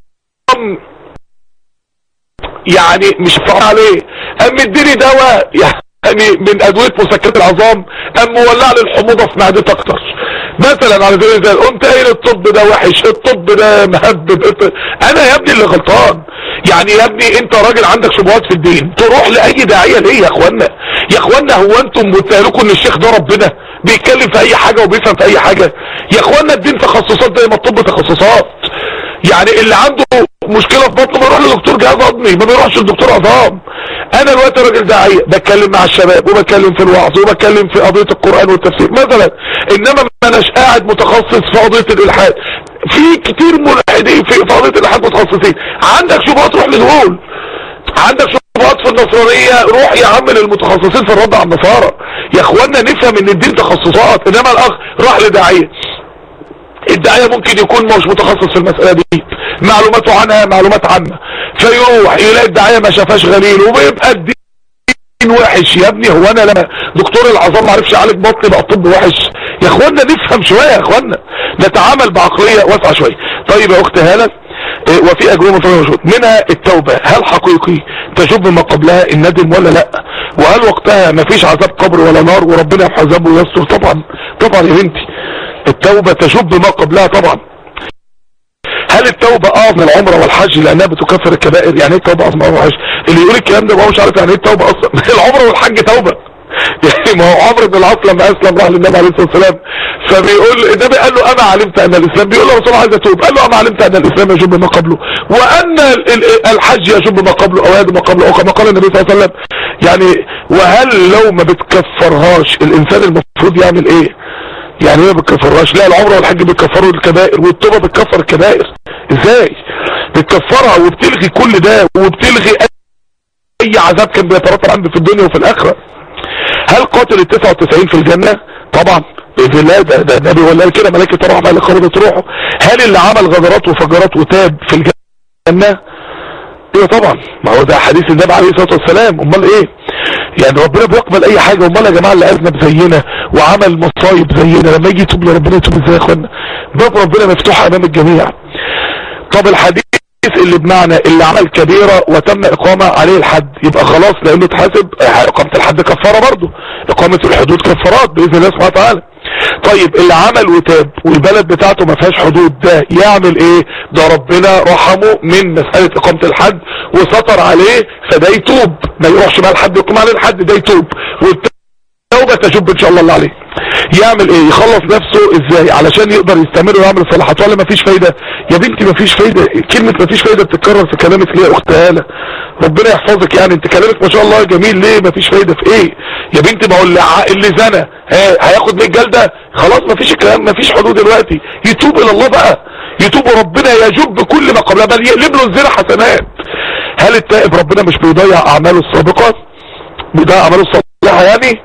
يعني مش فاهم عليه قام مديني دواء يعني من ادويه مسكنات العظام قام مولع لي الحموضه في معدتي اكتر مثلا على سبيل المثال قمت قايل الطب ده وحش الطب ده مهبب انا يا ابني اللي غلطان يعني يا ابني انت راجل عندك شبهات في الدين تروح لاي داعيه ليه يا اخوانا يا اخوانا هو انتم متهيألكم ان الشيخ ده ربنا بيتكلم في اي حاجه وبيفهم في اي حاجه يا اخوانا الدين تخصصات زي ما الطب تخصصات يعني اللي عنده مشكلة في بطنه بيروح لدكتور جهاز هضمي ما بيروحش لدكتور عظام انا دلوقتي راجل داعية بتكلم مع الشباب وبتكلم في الوعظ وبتكلم في قضية القرآن والتفسير مثلا انما ما اناش قاعد متخصص في قضية الالحاد في كتير ملحدين في قضية الالحاد متخصصين عندك شبهات روح لدول عندك شبهات في النصرانية روح يا عم للمتخصصين في الرد على النصارى يا اخوانا نفهم ان الدين تخصصات انما الاخ راح لداعية الداعية ممكن يكون مش متخصص في المسألة دي معلوماته عنها معلومات عامة فيروح يلاقي الداعية ما شافهاش غليل وبيبقى الدين وحش يا ابني هو انا لما دكتور العظام ما عرفش يعالج بطني بقى الطب وحش يا اخوانا نفهم شوية يا اخوانا نتعامل بعقلية واسعة شوية طيب يا اخت هالة وفي اجوبة مشهود منها التوبة هل حقيقي تشوف ما قبلها الندم ولا لا وهل وقتها ما فيش عذاب قبر ولا نار وربنا يحزبه ويستر طبعا طبعا يا بنتي التوبة تشب ما قبلها طبعا هل التوبة اعظم من العمرة والحج لانها بتكفر الكبائر يعني ايه التوبة اعظم من العمرة والحج اللي يقول الكلام ده هو مش عارف يعني ايه التوبة اصلا العمرة والحج توبة يعني ما هو عمرو بن العاص لما اسلم راح للنبي عليه الصلاه والسلام فبيقول النبي قال له اما علمت ان الاسلام بيقول له رسول عايز اتوب قال له اما علمت ان الاسلام يجب ما قبله وان الحج يجب ما قبله او يجب ما قبله او كما قال النبي صلى الله عليه وسلم يعني وهل لو ما بتكفرهاش الانسان المفروض يعمل ايه يعني ايه ما بتكفرهاش لا العمره والحج بيكفروا الكبائر والتوبه بتكفر الكبائر ازاي بتكفرها وبتلغي كل ده وبتلغي اي عذاب كان بيترتب عنده في الدنيا وفي الاخره هل قاتل ال 99 في الجنه طبعا باذن الله ده ده النبي ولا كده ملائكه الرحمه اللي خرجت روحه هل اللي عمل غدرات وفجرات وتاب في الجنه ايوه طبعا ما هو ده حديث النبي عليه الصلاه والسلام امال ايه يعني ربنا بيقبل اي حاجه امال يا جماعه اللي اذنب زينا وعمل مصايب زينا لما يجي يتوب لربنا يتوب ازاي يا اخوانا باب ربنا مفتوح امام الجميع طب الحديث اللي بمعنى اللي عمل كبيرة وتم اقامة عليه الحد يبقى خلاص لانه اتحاسب اقامة الحد كفارة برضه اقامة الحدود كفارات باذن الله سبحانه وتعالى طيب اللي عمل وتاب والبلد بتاعته ما فيهاش حدود ده يعمل ايه ده ربنا رحمه من مسألة اقامة الحد وسطر عليه فده يتوب ما يروحش بقى الحد يقوم عليه الحد ده يتوب والتوبة تشب ان شاء الله الله عليه يعمل ايه يخلص نفسه ازاي علشان يقدر يستمر ويعمل الصلاحات ولا مفيش فايدة يا بنتي مفيش فايدة كلمة مفيش فايدة بتتكرر في كلامك ليه يا اخت هالة ربنا يحفظك يعني انت كلامك ما شاء الله جميل ليه مفيش فايدة في ايه يا بنتي ما هو اللي, ع- اللي زنى ها- هياخد 100 جلدة خلاص مفيش الكلام مفيش حدود دلوقتي يتوب الى الله بقى يتوب وربنا يجب كل ما قبلها بل يقلب له الزنا حسنات هل التائب ربنا مش بيضيع اعماله السابقة بيضيع اعماله الصالحة يعني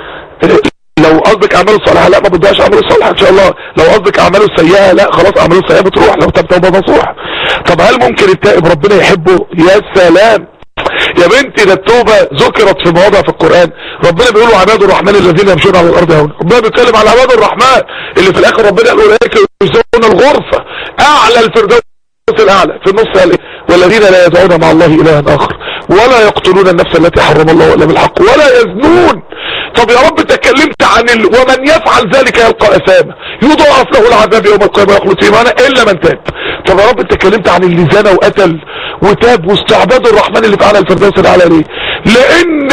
لو قصدك اعماله الصالحة لا ما بتضيعش اعماله الصالحة ان شاء الله لو قصدك اعماله السيئة لا خلاص اعماله السيئة بتروح لو تاب توبة نصوح طب هل ممكن التائب ربنا يحبه يا سلام يا بنتي ده التوبة ذكرت في مواضع في القرآن ربنا بيقول له عباد الرحمن الذين يمشون على الارض هون ربنا بيتكلم على عباد الرحمن اللي في الاخر ربنا يقول اولئك يجزون الغرفة اعلى الفردوس الاعلى في النص قال إيه؟ والذين لا يدعون مع الله الها اخر ولا يقتلون النفس التي حرم الله الا بالحق ولا يزنون طب يا رب تكلمت عن ال... ومن يفعل ذلك يلقى اثاما يضاعف له العذاب يوم القيامه يخلص فيه معنا الا من تاب طب يا رب انت اتكلمت عن اللي زنى وقتل وتاب واستعباد الرحمن اللي فعل الفردوس الاعلى ليه لان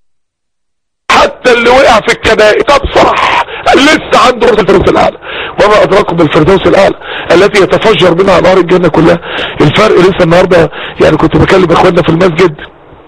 حتى اللي وقع في الكبائر طب صح لسه عنده روح الفردوس الاعلى وما ادراكم بالفردوس الاعلى التي يتفجر منها نار الجنه كلها الفرق لسه النهارده يعني كنت بكلم اخواننا في المسجد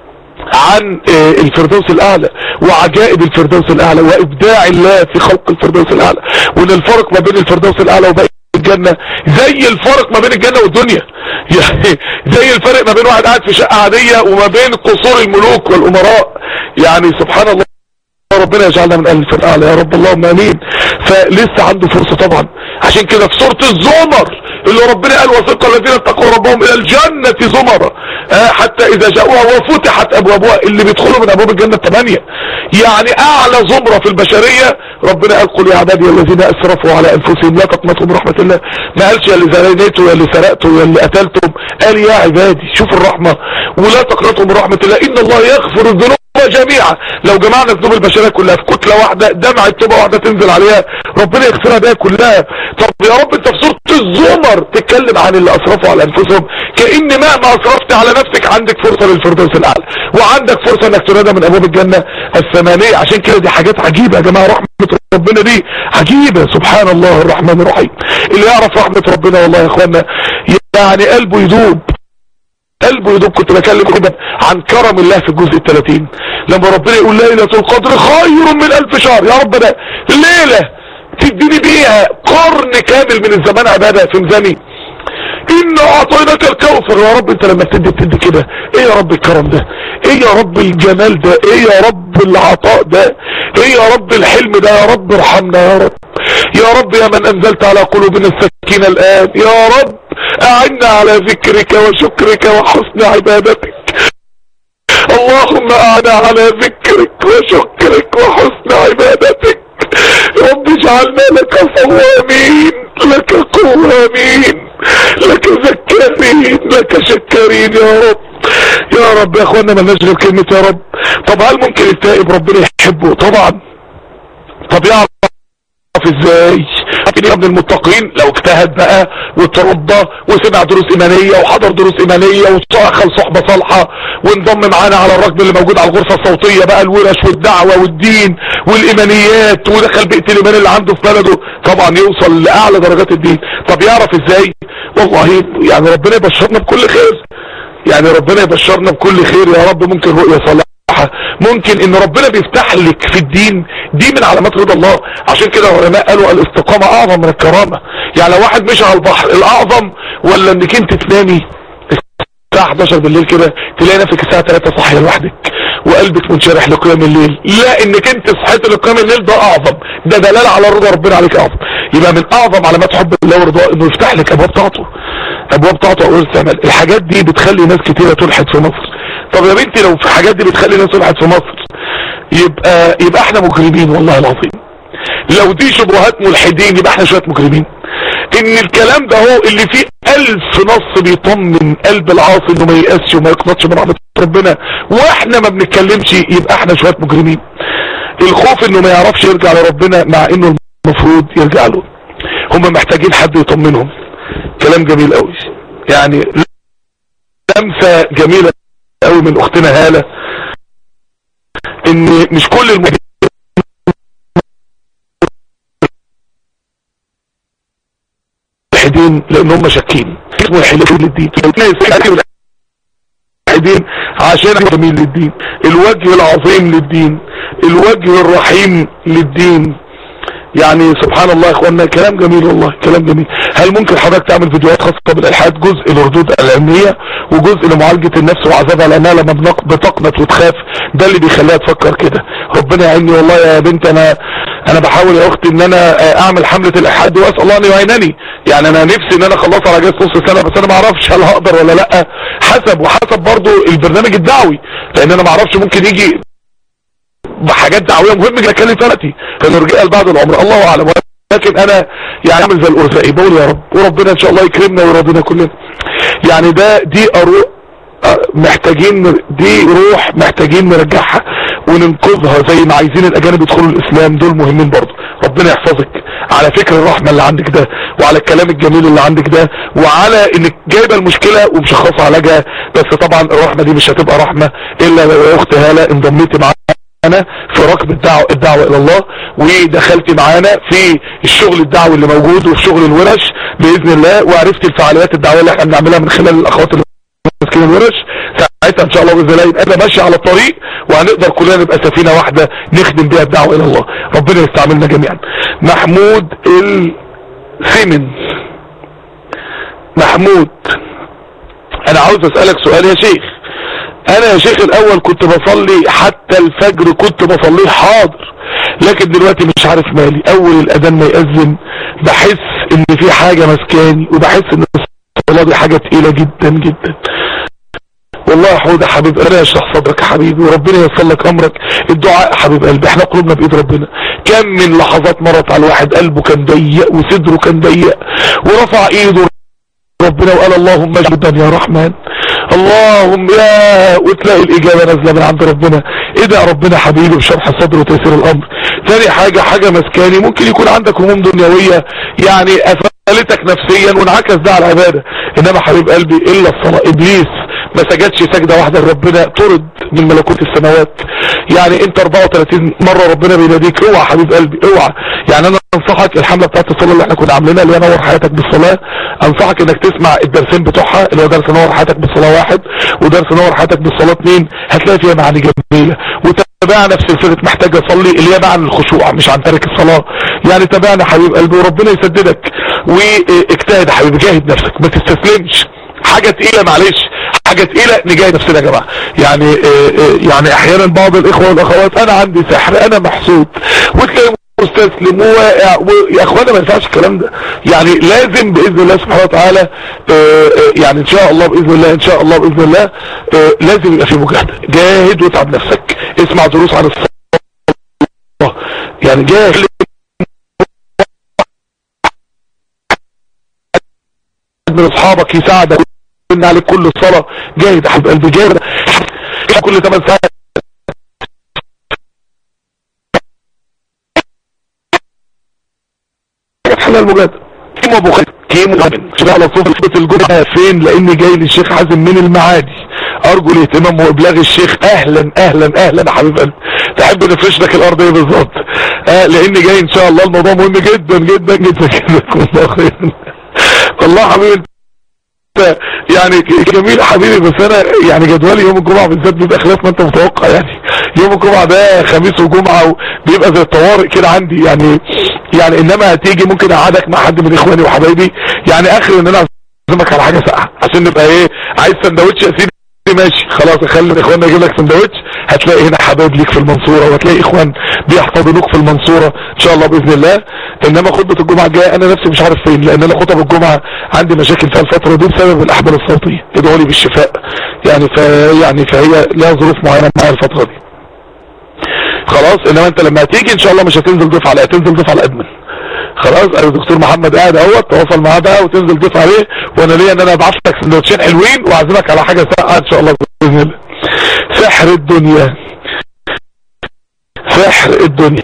عن آه، الفردوس الاعلى وعجائب الفردوس الاعلى وابداع الله في خلق الفردوس الاعلى وان الفرق ما بين الفردوس الاعلى وباقي الجنة زي الفرق ما بين الجنة والدنيا يعني زي الفرق ما بين واحد قاعد في شقة عادية وما بين قصور الملوك والامراء يعني سبحان الله ربنا يجعلنا من اهل الفرق الاعلى يا رب اللهم امين فلسه عنده فرصة طبعا عشان كده في سورة الزمر اللي ربنا قال وثق الذين اتقوا ربهم الى الجنة زمرة آه حتى اذا جاءوها وفتحت ابوابها اللي بيدخلوا من ابواب الجنة الثمانية يعني اعلى زمرة في البشرية ربنا قال قل يا عبادي الذين اسرفوا على انفسهم لا تقنطوا من رحمة الله ما قالش يا اللي زنيتوا يا اللي سرقتوا يا اللي قتلتم قال يا عبادي شوفوا الرحمة ولا تقنطوا من رحمة الله ان الله يغفر الذنوب جميعا لو جمعنا الذنوب البشريه كلها في كتله واحده دمعه توبه واحده تنزل عليها ربنا يغفرها بيها كلها طب يا رب انت في سوره الزمر تتكلم عن اللي اسرفوا على انفسهم كان مهما اسرفت على نفسك عندك فرصه للفردوس الاعلى وعندك فرصه انك تنادى من ابواب الجنه الثمانيه عشان كده دي حاجات عجيبه يا جماعه رحمه ربنا دي عجيبه سبحان الله الرحمن الرحيم اللي يعرف رحمه ربنا والله يا اخوانا يعني قلبه يدوب قلبه يدوب كنت بكلم كده عن كرم الله في الجزء الثلاثين لما ربنا يقول ليلة القدر خير من الف شهر يا رب ده ليلة تديني بيها قرن كامل من الزمان عبادة في ميزاني إن أعطيناك الكوثر يا رب انت لما بتدي بتدي كده ايه يا رب الكرم ده ايه يا رب الجمال ده ايه يا رب العطاء ده ايه يا رب الحلم ده يا رب ارحمنا يا رب يا رب يا من انزلت على قلوبنا السكينة الان يا رب اعنا على ذكرك وشكرك وحسن عبادتك اللهم اعنا على ذكرك وشكرك وحسن عبادتك رب اجعلنا لك صوامين لك قوامين لك ذكارين لك شكارين يا رب يا رب يا اخوانا ما غير كلمة يا رب طب هل ممكن التائب ربنا يحبه طبعا طب يعرف ازاي لكن من المتقين لو اجتهد بقى وترضى وسمع دروس ايمانية وحضر دروس ايمانية ودخل صحبة صالحة وانضم معانا على الركب اللي موجود على الغرفة الصوتية بقى الورش والدعوة والدين والايمانيات ودخل بيئة الايمان اللي عنده في بلده طبعا يوصل لاعلى درجات الدين طب يعرف ازاي والله يعني ربنا يبشرنا بكل خير يعني ربنا يبشرنا بكل خير يا رب ممكن رؤية صالحة ممكن ان ربنا بيفتح لك في الدين دي من علامات رضا الله عشان كده العلماء قالوا الاستقامة اعظم من الكرامة يعني لو واحد مشي على البحر الاعظم ولا انك انت تنامي الساعة 11 بالليل كده تلاقي نفسك الساعة 3 صاحية لوحدك وقلبك منشرح لقيام الليل لا انك انت صحيت لقيام الليل ده اعظم ده دلالة على رضا ربنا عليك اعظم يبقى من اعظم علامات حب الله ورضاه انه يفتح لك ابواب طاعته ابواب طاعته اقول استعمال الحاجات دي بتخلي ناس كتيرة تلحد في مصر طب يا بنتي لو في حاجات دي بتخلي ناس تلحد في مصر يبقى يبقى احنا مجرمين والله العظيم لو دي شبهات ملحدين يبقى احنا شوية مجرمين ان الكلام ده هو اللي فيه الف نص بيطمن قلب العاصي انه ما ييأسش وما يقنطش من رحمة ربنا واحنا ما بنتكلمش يبقى احنا شوية مجرمين الخوف انه ما يعرفش يرجع لربنا مع انه المفروض يرجع له هم محتاجين حد يطمنهم كلام جميل قوي يعني لمسة جميلة قوي من اختنا هالة ان مش كل المجرمين ملحدين لان هم شاكين اسمه الحلفين للدين ملحدين عشان جميل للدين الوجه العظيم للدين الوجه الرحيم للدين يعني سبحان الله يا اخوانا كلام جميل والله كلام جميل هل ممكن حضرتك تعمل فيديوهات خاصة بالالحاد جزء لردود العلمية وجزء لمعالجة النفس وعذابها لانها لما بنق- بتقنط وتخاف ده اللي بيخليها تفكر كده ربنا يعيني والله يا بنت انا انا بحاول يا اختي ان انا آه، اعمل حملة الالحاد واسال الله ان يعينني يعني انا نفسي ان انا اخلصها على جهاز نص سنة بس انا ما اعرفش هل هقدر ولا لا حسب وحسب برضو البرنامج الدعوي لان انا ما اعرفش ممكن يجي بحاجات دعويه مهمه جدا اتكلم فيها دلوقتي فنرجع لبعد العمر الله اعلم لكن انا يعني اعمل زي الارزاقي بقول يا رب وربنا ان شاء الله يكرمنا ويرضينا كلنا يعني ده دي أروح محتاجين دي روح محتاجين نرجعها وننقذها زي ما عايزين الاجانب يدخلوا الاسلام دول مهمين برضه ربنا يحفظك على فكر الرحمه اللي عندك ده وعلى الكلام الجميل اللي عندك ده وعلى انك جايبه المشكله ومشخصه علاجها بس طبعا الرحمه دي مش هتبقى رحمه الا لو يا اخت هاله انضميتي معانا معانا في ركب الدعوة, الدعوة الى الله ودخلت معانا في الشغل الدعوي اللي موجود وفي شغل الورش باذن الله وعرفت الفعاليات الدعوية اللي احنا بنعملها من خلال الاخوات اللي ماسكين الورش ساعتها ان شاء الله باذن الله يبقى انا ماشي على الطريق وهنقدر كلنا نبقى سفينة واحدة نخدم بيها الدعوة الى الله ربنا يستعملنا جميعا محمود السيمنز محمود انا عاوز اسألك سؤال يا شيخ انا يا شيخ الاول كنت بصلي حتى الفجر كنت بصليه حاضر لكن دلوقتي مش عارف مالي اول الاذان ما يأذن بحس ان في حاجة مسكاني وبحس ان الصلاة دي حاجة تقيلة جدا جدا والله يا حود يا حبيب انا اشرح صدرك يا حبيبي وربنا ييسر لك امرك الدعاء يا حبيب قلبي احنا قلوبنا بايد ربنا كم من لحظات مرت على الواحد قلبه كان ضيق وصدره كان ضيق ورفع ايده ربنا وقال اللهم اجدا يا رحمن اللهم يا وتلاقي الاجابه نازله من عند ربنا ادعي ربنا حبيبي بشرح الصدر وتيسير الامر ثاني حاجه حاجه مسكاني ممكن يكون عندك هموم دنيويه يعني قفلتك نفسيا وانعكس ده على العباده انما حبيب قلبي الا الصلاه ابليس ما سجدش سجده واحده لربنا طرد من ملكوت السماوات يعني انت 34 مره ربنا بيناديك اوعى حبيب قلبي اوعى يعني انا انصحك الحمله بتاعت الصلاه اللي احنا كنا عاملينها اللي هي نور حياتك بالصلاه انصحك انك تسمع الدرسين بتوعها اللي هو درس نور حياتك بالصلاه واحد ودرس نور حياتك بالصلاه اثنين هتلاقي فيها معاني جميله وتابعنا في سلسله محتاج اصلي اللي هي عن الخشوع مش عن ترك الصلاه يعني تابعنا حبيب قلبي وربنا يسددك واجتهد يا حبيبي جاهد نفسك ما تستسلمش حاجة تقيلة معلش حاجة تقيلة نجاهد نفسنا يا جماعة يعني اه اه يعني احيانا بعض الاخوة والاخوات انا عندي سحر انا محسود وتلاقي مستسلم وواقع ويا اخوانا ما ينفعش الكلام ده يعني لازم باذن الله سبحانه وتعالى اه يعني ان شاء الله باذن الله ان شاء الله باذن الله لازم يبقى في مجاهدة جاهد وتعب نفسك اسمع دروس عن الصلاة يعني جاهد من اصحابك يساعدك ان عليك كل الصلاة جاهد يا حبيب قلبي جاهد كل 8 ساعات حلال المجاهدة كيمو ابو خالد كيمو شبه على صفة الجمعة فين لاني جاي للشيخ حازم من المعادي ارجو الاهتمام وابلاغ الشيخ اهلا اهلا اهلا يا حبيب قلبي تحب نفرش لك الارض ايه بالظبط اه لاني جاي ان شاء الله الموضوع مهم جدا جدا جدا جدا الله خير والله حبيبي يعني جميل حبيبي بس انا يعني جدولي يوم الجمعة بالذات بيبقى خلاف ما انت متوقع يعني يوم الجمعة ده خميس وجمعة وبيبقى زي الطوارئ كده عندي يعني يعني انما هتيجي ممكن اقعدك مع حد من اخواني وحبايبي يعني اخر ان انا اعزمك على حاجة ساقعة عشان نبقى ايه عايز سندوتش يا سيدي ماشي خلاص اخلي اخواننا يجيب لك سندوتش هتلاقي هنا حبايب ليك في المنصورة وهتلاقي اخوان بيحتضنوك في المنصورة ان شاء الله باذن الله انما خطبة الجمعة الجاية انا نفسي مش عارف فين لان انا خطب الجمعة عندي مشاكل فيها الفترة دي بسبب الاحبال الصوتية ادعوا لي بالشفاء يعني ف يعني فهي لها ظروف معينة معايا الفترة دي خلاص انما انت لما هتيجي ان شاء الله مش هتنزل ضيف على هتنزل ضيف على ادمن خلاص انا دكتور محمد قاعد اهوت تواصل معاه بقى وتنزل ضيف عليه وانا ليا ان انا ابعت لك سندوتشين حلوين واعزمك على حاجه ساقعه ان شاء الله باذن الله سحر الدنيا سحر الدنيا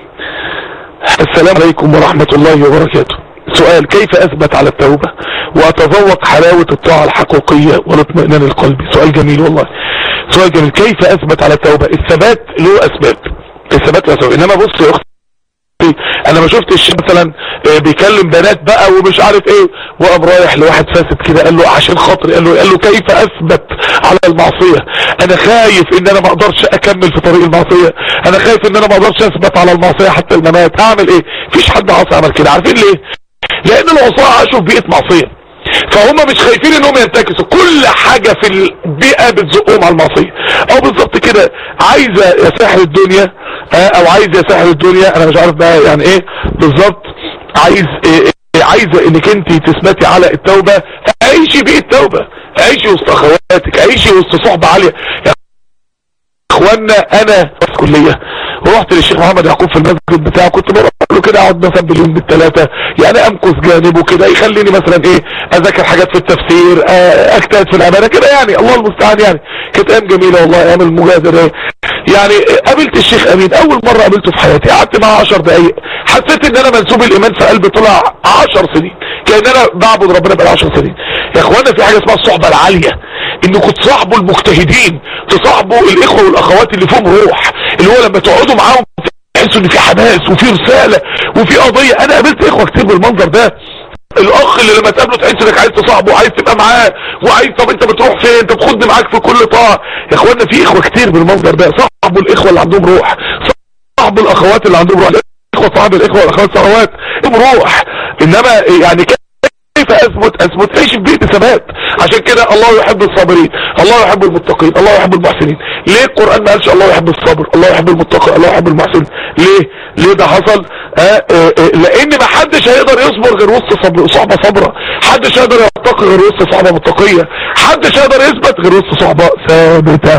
السلام عليكم ورحمة الله وبركاته سؤال كيف اثبت على التوبة واتذوق حلاوة الطاعة الحقيقية والاطمئنان القلبي سؤال جميل والله سؤال جميل كيف اثبت على التوبة الثبات له اسباب الثبات له اسباب انما بص يا اختي انا ما شفتش مثلا بيكلم بنات بقى ومش عارف ايه وقام رايح لواحد فاسد كده قال له عشان خاطري قال له قال له كيف اثبت على المعصية انا خايف ان انا ما اقدرش اكمل في طريق المعصية انا خايف ان انا ما اقدرش اثبت على المعصية حتى الممات اعمل ايه فيش حد عاصي عمل كده عارفين ليه لان العصاة عاشوا في بيئة معصية فهم مش خايفين انهم ينتكسوا كل حاجة في البيئة بتزقهم على المعصية او بالظبط كده عايزة يا ساحر الدنيا او عايز يا ساحر الدنيا انا مش عارف بقى يعني ايه بالظبط عايز إيه إيه عايزة انك انت تثبتي على التوبة عيشي بيئة توبة عيشي وسط اخواتك عيشي وسط صحبة عالية يا اخوانا انا في الكلية ورحت للشيخ محمد يعقوب في المسجد بتاعه كنت بروح له كده اقعد مثلا باليوم بالثلاثة يعني امكث جانبه كده يخليني مثلا ايه اذاكر حاجات في التفسير اجتهد في الامانة كده يعني الله المستعان يعني كانت ايام جميلة والله ايام المجادرة يعني قابلت الشيخ امين اول مرة قابلته في حياتي قعدت معاه 10 دقايق حسيت ان انا منسوب الايمان في قلبي طلع 10 سنين كان انا بعبد ربنا بقى 10 سنين يا اخوانا في حاجة اسمها الصحبة العالية انكم تصاحبوا المجتهدين تصاحبوا الاخوة والاخوات اللي فيهم روح اللي هو لما تقعدوا معاهم تحسوا ان في حماس وفي رسالة وفي قضية انا قابلت اخوة كتير بالمنظر ده الاخ اللي لما تقابله تحس انك عايز تصاحبه وعايز تبقى معاه وعايز طب انت بتروح فين انت بتخد معاك في كل طاعه يا اخوانا في اخوه كتير بالمنظر ده صاحبوا الاخوه اللي عندهم روح صاحبوا الاخوات اللي عندهم روح الاخوه صاحب الاخوه والاخوات صلوات روح انما يعني كيف اثبت اثبت عيش في بيئه ثبات عشان كده الله يحب الصابرين الله يحب المتقين الله يحب المحسنين ليه القرآن ما قالش الله يحب الصبر الله يحب المتقي الله يحب المحسن ليه ليه ده حصل آه آه آه لان ما حدش هيقدر يصبر غير وسط صبر صحبة صبرة حدش هيقدر يتقي غير وسط صحبة متقية حدش هيقدر يثبت غير وسط صحبة ثابتة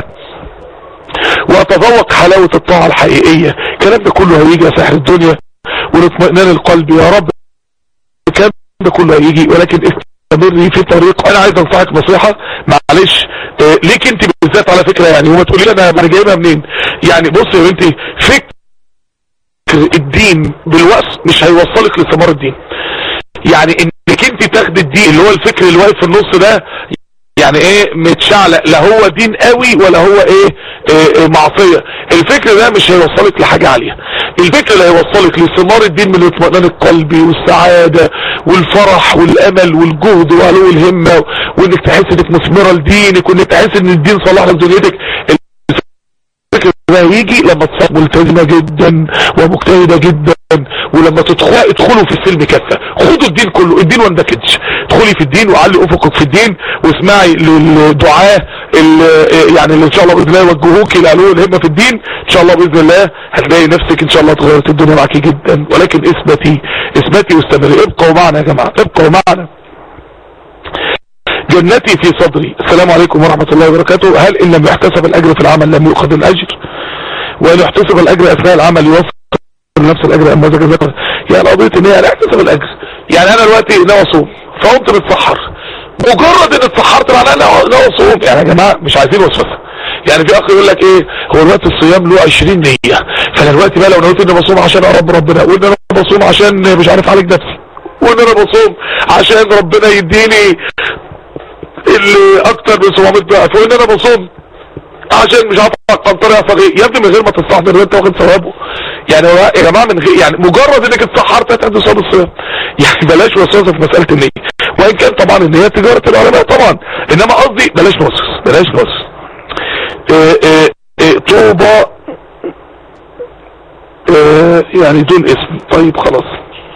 واتذوق حلاوة الطاعة الحقيقية الكلام ده كله هيجي يا سحر الدنيا والاطمئنان القلبي يا رب الكلام ده كله هيجي ولكن استمري في طريق انا عايز انصحك نصيحة معلش اه ليك انت بالذات على فكرة يعني وما تقولي انا انا جايبها منين يعني بص يا بنتي فكر الدين بالوقت مش هيوصلك لثمار الدين يعني انك انت تاخد الدين اللي هو الفكر اللي واقف في النص ده يعني ايه متشعلق لا هو دين قوي ولا هو ايه, إيه, إيه معصية الفكر ده مش هيوصلك لحاجة عالية الفكر اللي هيوصلك لثمار الدين من الاطمئنان القلبي والسعادة والفرح والامل والجهد وعلو الهمة وانك تحس انك مثمرة لدينك وانك تحس ان الدين صلاح لك دنيتك الفكر ده هيجي لما تصاب ملتزمة جدا ومجتهدة جدا ولما تدخلوا ادخلوا في السلم كافة خدوا الدين كله الدين وما اندكتش ادخلي في الدين وعلي افقك في الدين واسمعي للدعاة يعني اللي ان شاء الله باذن الله يوجهوك الى علو الهمة في الدين ان شاء الله باذن الله هتلاقي نفسك ان شاء الله اتغيرت الدنيا معاكي جدا ولكن اثبتي اثبتي واستمري ابقوا معنا يا جماعة ابقوا معنا جنتي في صدري السلام عليكم ورحمة الله وبركاته هل ان لم يحتسب الاجر في العمل لم يؤخذ الاجر وان يحتسب الاجر اثناء العمل يوصل نفس الاجر اما ذكر ذكر يعني قضية ان هي لا يحتسب الاجر يعني انا دلوقتي ناوي اصوم فقمت متسحر مجرد ان اتسحرت معناها ناوي اصوم يعني يا جماعة مش عايزين وسوسه يعني في اخ يقول لك ايه هو دلوقتي الصيام له 20 نية فانا دلوقتي بقى لو نويت اني بصوم عشان اقرب ربنا وان انا بصوم عشان مش عارف اعالج نفسي وان انا بصوم عشان ربنا يديني اللي اكتر من 700 ضعف وان انا بصوم عشان مش عارف قنطرة فقيه يا ابني من غير ما تستحضر انت واخد ثوابه يعني هو يا جماعه من غير يعني مجرد انك اتسحرت هتأدي صواب الصيام يعني بلاش وسوسه في مساله النيه وان كان طبعا ان هي تجارة العلماء طبعا انما قصدي بلاش نص بلاش نص اه اه اه طوبة يعني دون اسم طيب خلاص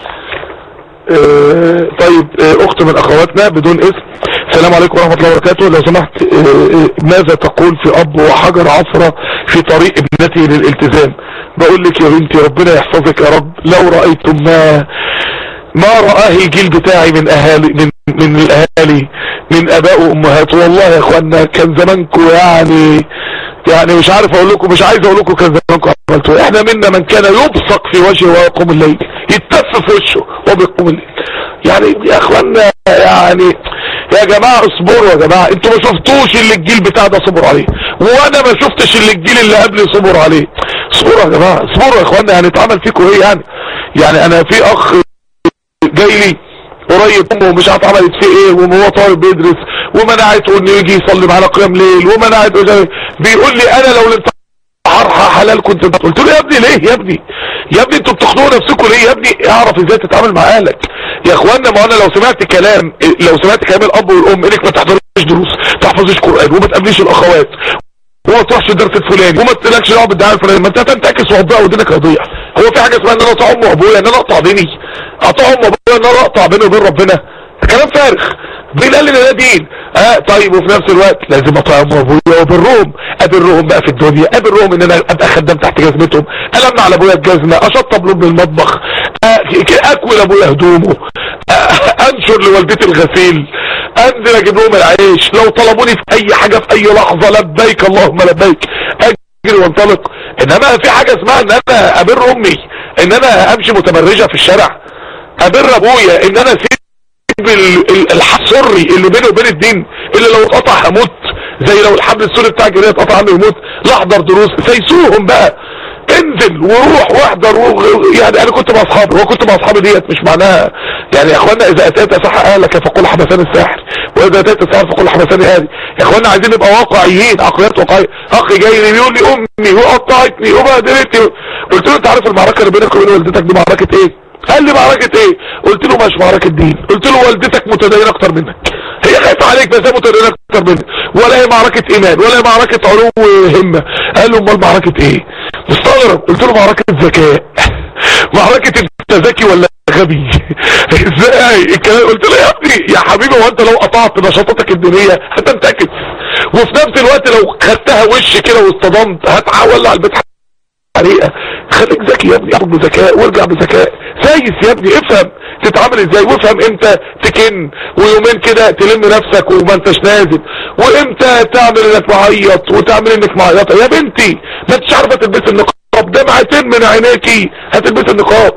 طيب اخت من اخواتنا بدون اسم السلام عليكم ورحمة الله وبركاته لو سمحت ماذا تقول في اب وحجر عفرة في طريق ابنتي للالتزام بقول لك يا بنتي ربنا يحفظك يا رب لو رأيتم ما ما رآه الجيل بتاعي من اهالي من من الاهالي من اباء وامهات والله يا اخوانا كان زمانكم يعني يعني مش عارف اقول لكم مش عايز اقول لكم كان زمانكم عملتوا احنا منا من كان يبصق في وجهه ويقوم الليل يتف في وشه وهو بيقوم الليل يعني يا اخوانا يعني يا جماعة اصبروا يا جماعة انتوا ما شفتوش اللي الجيل بتاع ده صبر عليه وانا ما شفتش اللي الجيل اللي قبلي صبر عليه اصبروا يا جماعة اصبروا يا اخوانا يعني اتعمل فيكم ايه يعني يعني انا في اخ جاي لي قريب امه مش عارف عملت فيه ايه وهو طالب بيدرس ومنعته انه يجي يصلي معانا قيام ليل ومنعته بيقول لي انا لو الانتحار حلال كنت قلت له يا ابني ليه يا ابني يا ابني انتوا بتخنقوا نفسكم ليه يا ابني اعرف ازاي تتعامل مع اهلك يا اخوانا ما انا لو سمعت كلام لو سمعت كلام الاب والام انك ما تحضرش دروس تحفظش قران وما تقابليش الاخوات وما تروحش الدرس الفلاني وما تلكش دعوه بالدعايه الفلانيه ما انت هتنتكس وهتضيع ودينك هيضيع هو في حاجه اسمها ان انا اقطع امي وابويا ان انا اقطع ديني اقطع امي وابويا ان انا اقطع بيني وبين ربنا كلام فارغ مين قال لي ده دين اه طيب وفي نفس الوقت لازم اطيع امي وابويا وابرهم ابرهم بقى في الدنيا ابرهم ان انا ابقى خدام تحت جزمتهم الم على ابويا الجزمه اشطب له من المطبخ آه اكوي لابويا هدومه آه انشر لوالدتي الغسيل انزل اجيب لهم العيش لو طلبوني في اي حاجه في اي لحظه لبيك اللهم لبيك اجري وانطلق انما في حاجه اسمها ان انا ابر امي ان انا امشي متبرجه في الشارع ابر ابويا ان انا اسيب السري اللي بيني وبين الدين اللي لو اتقطع هموت زي لو الحبل السوري بتاع الجنيه اتقطع عنه يموت لا احضر دروس سيسوهم بقى انزل وروح واحضر و... يعني انا كنت مع اصحابي وكنت مع اصحابي ديت مش معناها يعني يا اخوانا اذا اتيت صح اهلك فقل حبسان الساحر واذا اتيت السحر فقل حبسان هذه يا اخوانا عايزين نبقى واقعيين عقليات واقعيه اخ جاي لي بيقول لي امي وقطعتني وبهدلتني قلت له انت عارف المعركه اللي بينك وبين والدتك دي معركه ايه قال لي معركة ايه قلت له مش معركة دين قلت له والدتك متدينة اكتر منك هي خايفة عليك بس هي متدينة اكتر منك ولا هي معركة ايمان ولا هي معركة علو همة قال له امال معركة ايه مستغرب قلت له معركة ذكاء معركة انت ذكي ولا غبي ازاي الكلام قلت له يا ابني يا حبيبي هو انت لو قطعت نشاطاتك الدينية هتنتكس وفي نفس الوقت لو خدتها وش كده واصطدمت هتولع البيت حريقة خليك ذكي يا ابني اخد بذكاء وارجع بذكاء سايس يا ابني افهم تتعامل ازاي وافهم امتى تكن ويومين كده تلم نفسك وما انتش نازل وامتى تعمل انك معيط وتعمل انك معيطة يا بنتي ما انتش عارفة تلبس النقاب دمعتين من عينيكي هتلبس النقاب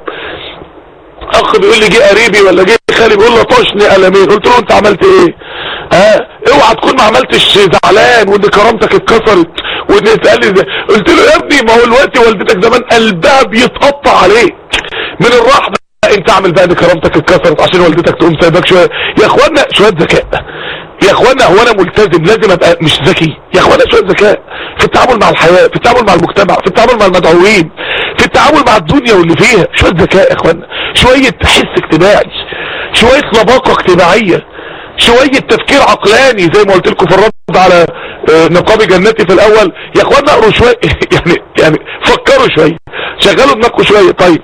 اخ بيقول لي جه قريبي ولا جه خالي بيقول له طشني قلمين قلت له انت عملت ايه ها اه اوعى تكون ما عملتش زعلان وان كرامتك اتكسرت وان اتقال لي قلت له يا ابني ما هو الوقت والدتك زمان قلبها بيتقطع عليك من الرحمه انت اعمل بقى ان كرامتك اتكسرت عشان والدتك تقوم سايبك شويه يا اخوانا شويه ذكاء يا اخوانا هو انا ملتزم لازم ابقى مش ذكي يا اخوانا شويه ذكاء في التعامل مع الحياه في التعامل مع المجتمع في التعامل مع المدعوين في التعامل مع الدنيا واللي فيها شويه ذكاء يا اخوانا شويه حس اجتماعي شويه لباقه اجتماعيه شوية تفكير عقلاني زي ما قلت لكم في الرد على نقاب جنتي في الاول يا اخوانا اقروا شوية يعني يعني فكروا شوية شغلوا دماغكم شوية طيب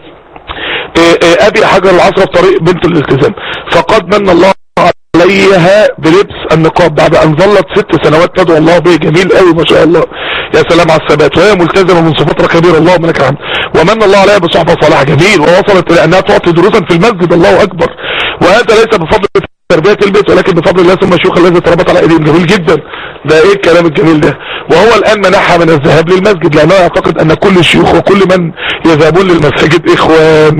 ابي حجر العصر في طريق بنت الالتزام فقد من الله عليها بلبس النقاب بعد ان ظلت ست سنوات تدعو الله به جميل قوي ما شاء الله يا سلام على الثبات وهي ملتزمه منذ فتره كبيره اللهم لك الحمد ومن الله عليها بصحبه صالحه جميل ووصلت الى انها تعطي دروسا في المسجد الله اكبر وهذا ليس بفضل تربية البيت ولكن بفضل الله ثم الشيوخ الذي تربط على ايديهم جميل جدا ده ايه الكلام الجميل ده وهو الان منحها من الذهاب للمسجد لانه يعتقد ان كل الشيوخ وكل من يذهبون للمساجد اخوان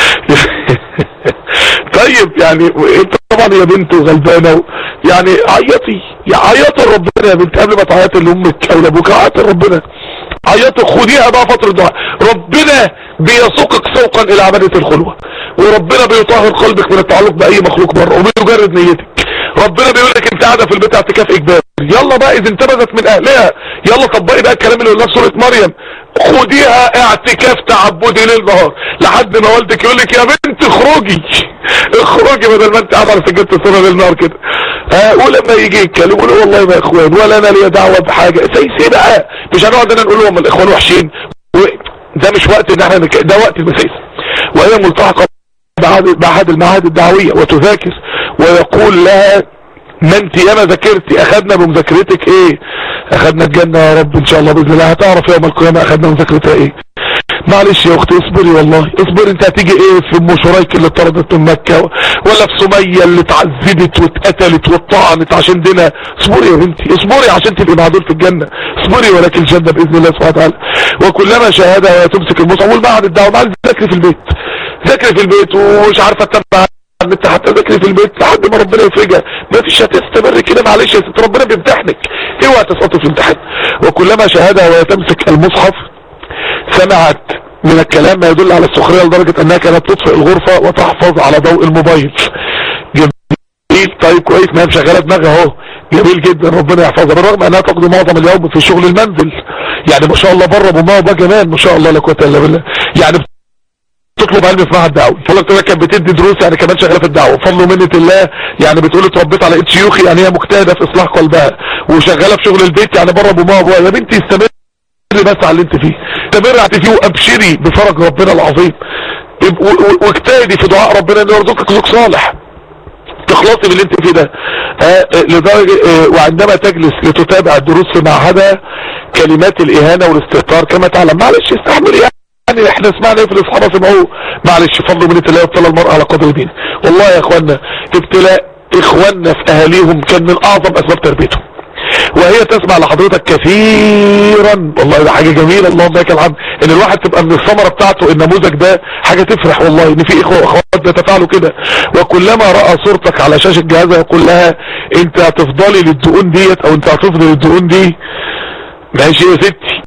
طيب يعني طبعا يا بنت وغلبانه يعني عيطي يا عيطي لربنا يا بنت قبل ما تعيطي لامك او لابوك عيطي لربنا عيطي خديها بقى فتره دعاء ربنا بيسوقك سوقا الى عباده الخلوه وربنا بيطهر قلبك من التعلق باي مخلوق بره وبيجرد نيتك ربنا بيقول لك انت قاعده في البيت اعتكاف اجباري يلا بقى اذا انتبذت من اهلها يلا طبقي بقى الكلام اللي قلناه في سوره مريم خديها اعتكاف تعبدي ليل نهار لحد ما والدك يقول لك يا بنت اخرجي اخرجي بدل ما انت قاعده على سجاده الصلاه ليل نهار كده ها ولما يجي يتكلم يقول والله يا اخوان ولا انا ليا دعوه بحاجه سيسي بقى مش هنقعد انا نقول لهم الاخوان وحشين ده مش وقت ان احنا نك... ده وقت المسيس وهي ملتحقه بعد المعاهد الدعويه وتذاكر ويقول لها ما انت ياما ذاكرتي اخدنا بمذاكرتك ايه اخدنا الجنة يا رب ان شاء الله باذن الله هتعرف يوم القيامة اخدنا مذاكرتها ايه معلش يا اختي اصبري والله اصبري انت هتيجي ايه في ام شريك اللي طردت من مكة ولا في سمية اللي اتعذبت واتقتلت واتطعنت عشان دينها اصبري يا بنتي اصبري عشان تبقي مع دول في الجنة اصبري ولكن الجنة باذن الله سبحانه وتعالى وكلما شهادة تمسك المصحف والمعهد الدعوة معلش ذاكري في البيت ذاكري في البيت ومش عارفة تتبع انت حتى ذاكري في البيت لحد ما ربنا يفرجها ما فيش هتستمر كده معلش يا ست ربنا بيمتحنك اوعى تسقطي في الامتحان وكلما شهادها وهي تمسك المصحف سمعت من الكلام ما يدل على السخرية لدرجة انها كانت تطفئ الغرفة وتحفظ على ضوء الموبايل جميل طيب كويس ما هي مشغله دماغها اهو جميل جدا ربنا يحفظها بالرغم انها تقضي معظم اليوم في شغل المنزل يعني ما شاء الله بره بماما وبا كمان ما شاء الله لا قوه الا بالله يعني تطلب علم في معهد دعوي فضل كده كانت بتدي دروس يعني كمان شغاله في الدعوه فضل ومنه الله يعني بتقول اتربيت على ايد شيوخي يعني هي مجتهده في اصلاح قلبها وشغاله في شغل البيت يعني بره بماما وابوها يا بنتي استمر بس على اللي انت فيه استمر على فيه وابشري بفرج ربنا العظيم واجتهدي في دعاء ربنا ان يرزقك زوج صالح تخلصي من اللي انت فيه ده آه لدرجة آه وعندما تجلس لتتابع الدروس في معهدها كلمات الاهانة والاستهتار كما تعلم معلش استحملي يعني احنا سمعنا ايه في الاصحاب سمعوه معلش فضل من ابتلاء ابتلى المرأة على قدر دينه والله يا اخوانا ابتلاء اخواننا في اهاليهم كان من اعظم اسباب تربيتهم وهي تسمع لحضرتك كثيرا والله ده حاجة جميلة اللهم لك الحمد ان الواحد تبقى من الثمرة بتاعته النموذج ده حاجة تفرح والله ان في اخوة واخوات بيتفاعلوا كده وكلما رأى صورتك على شاشة جهازها يقول لها انت هتفضلي للدقون ديت او انت هتفضل للدقون دي ماشي يا ستي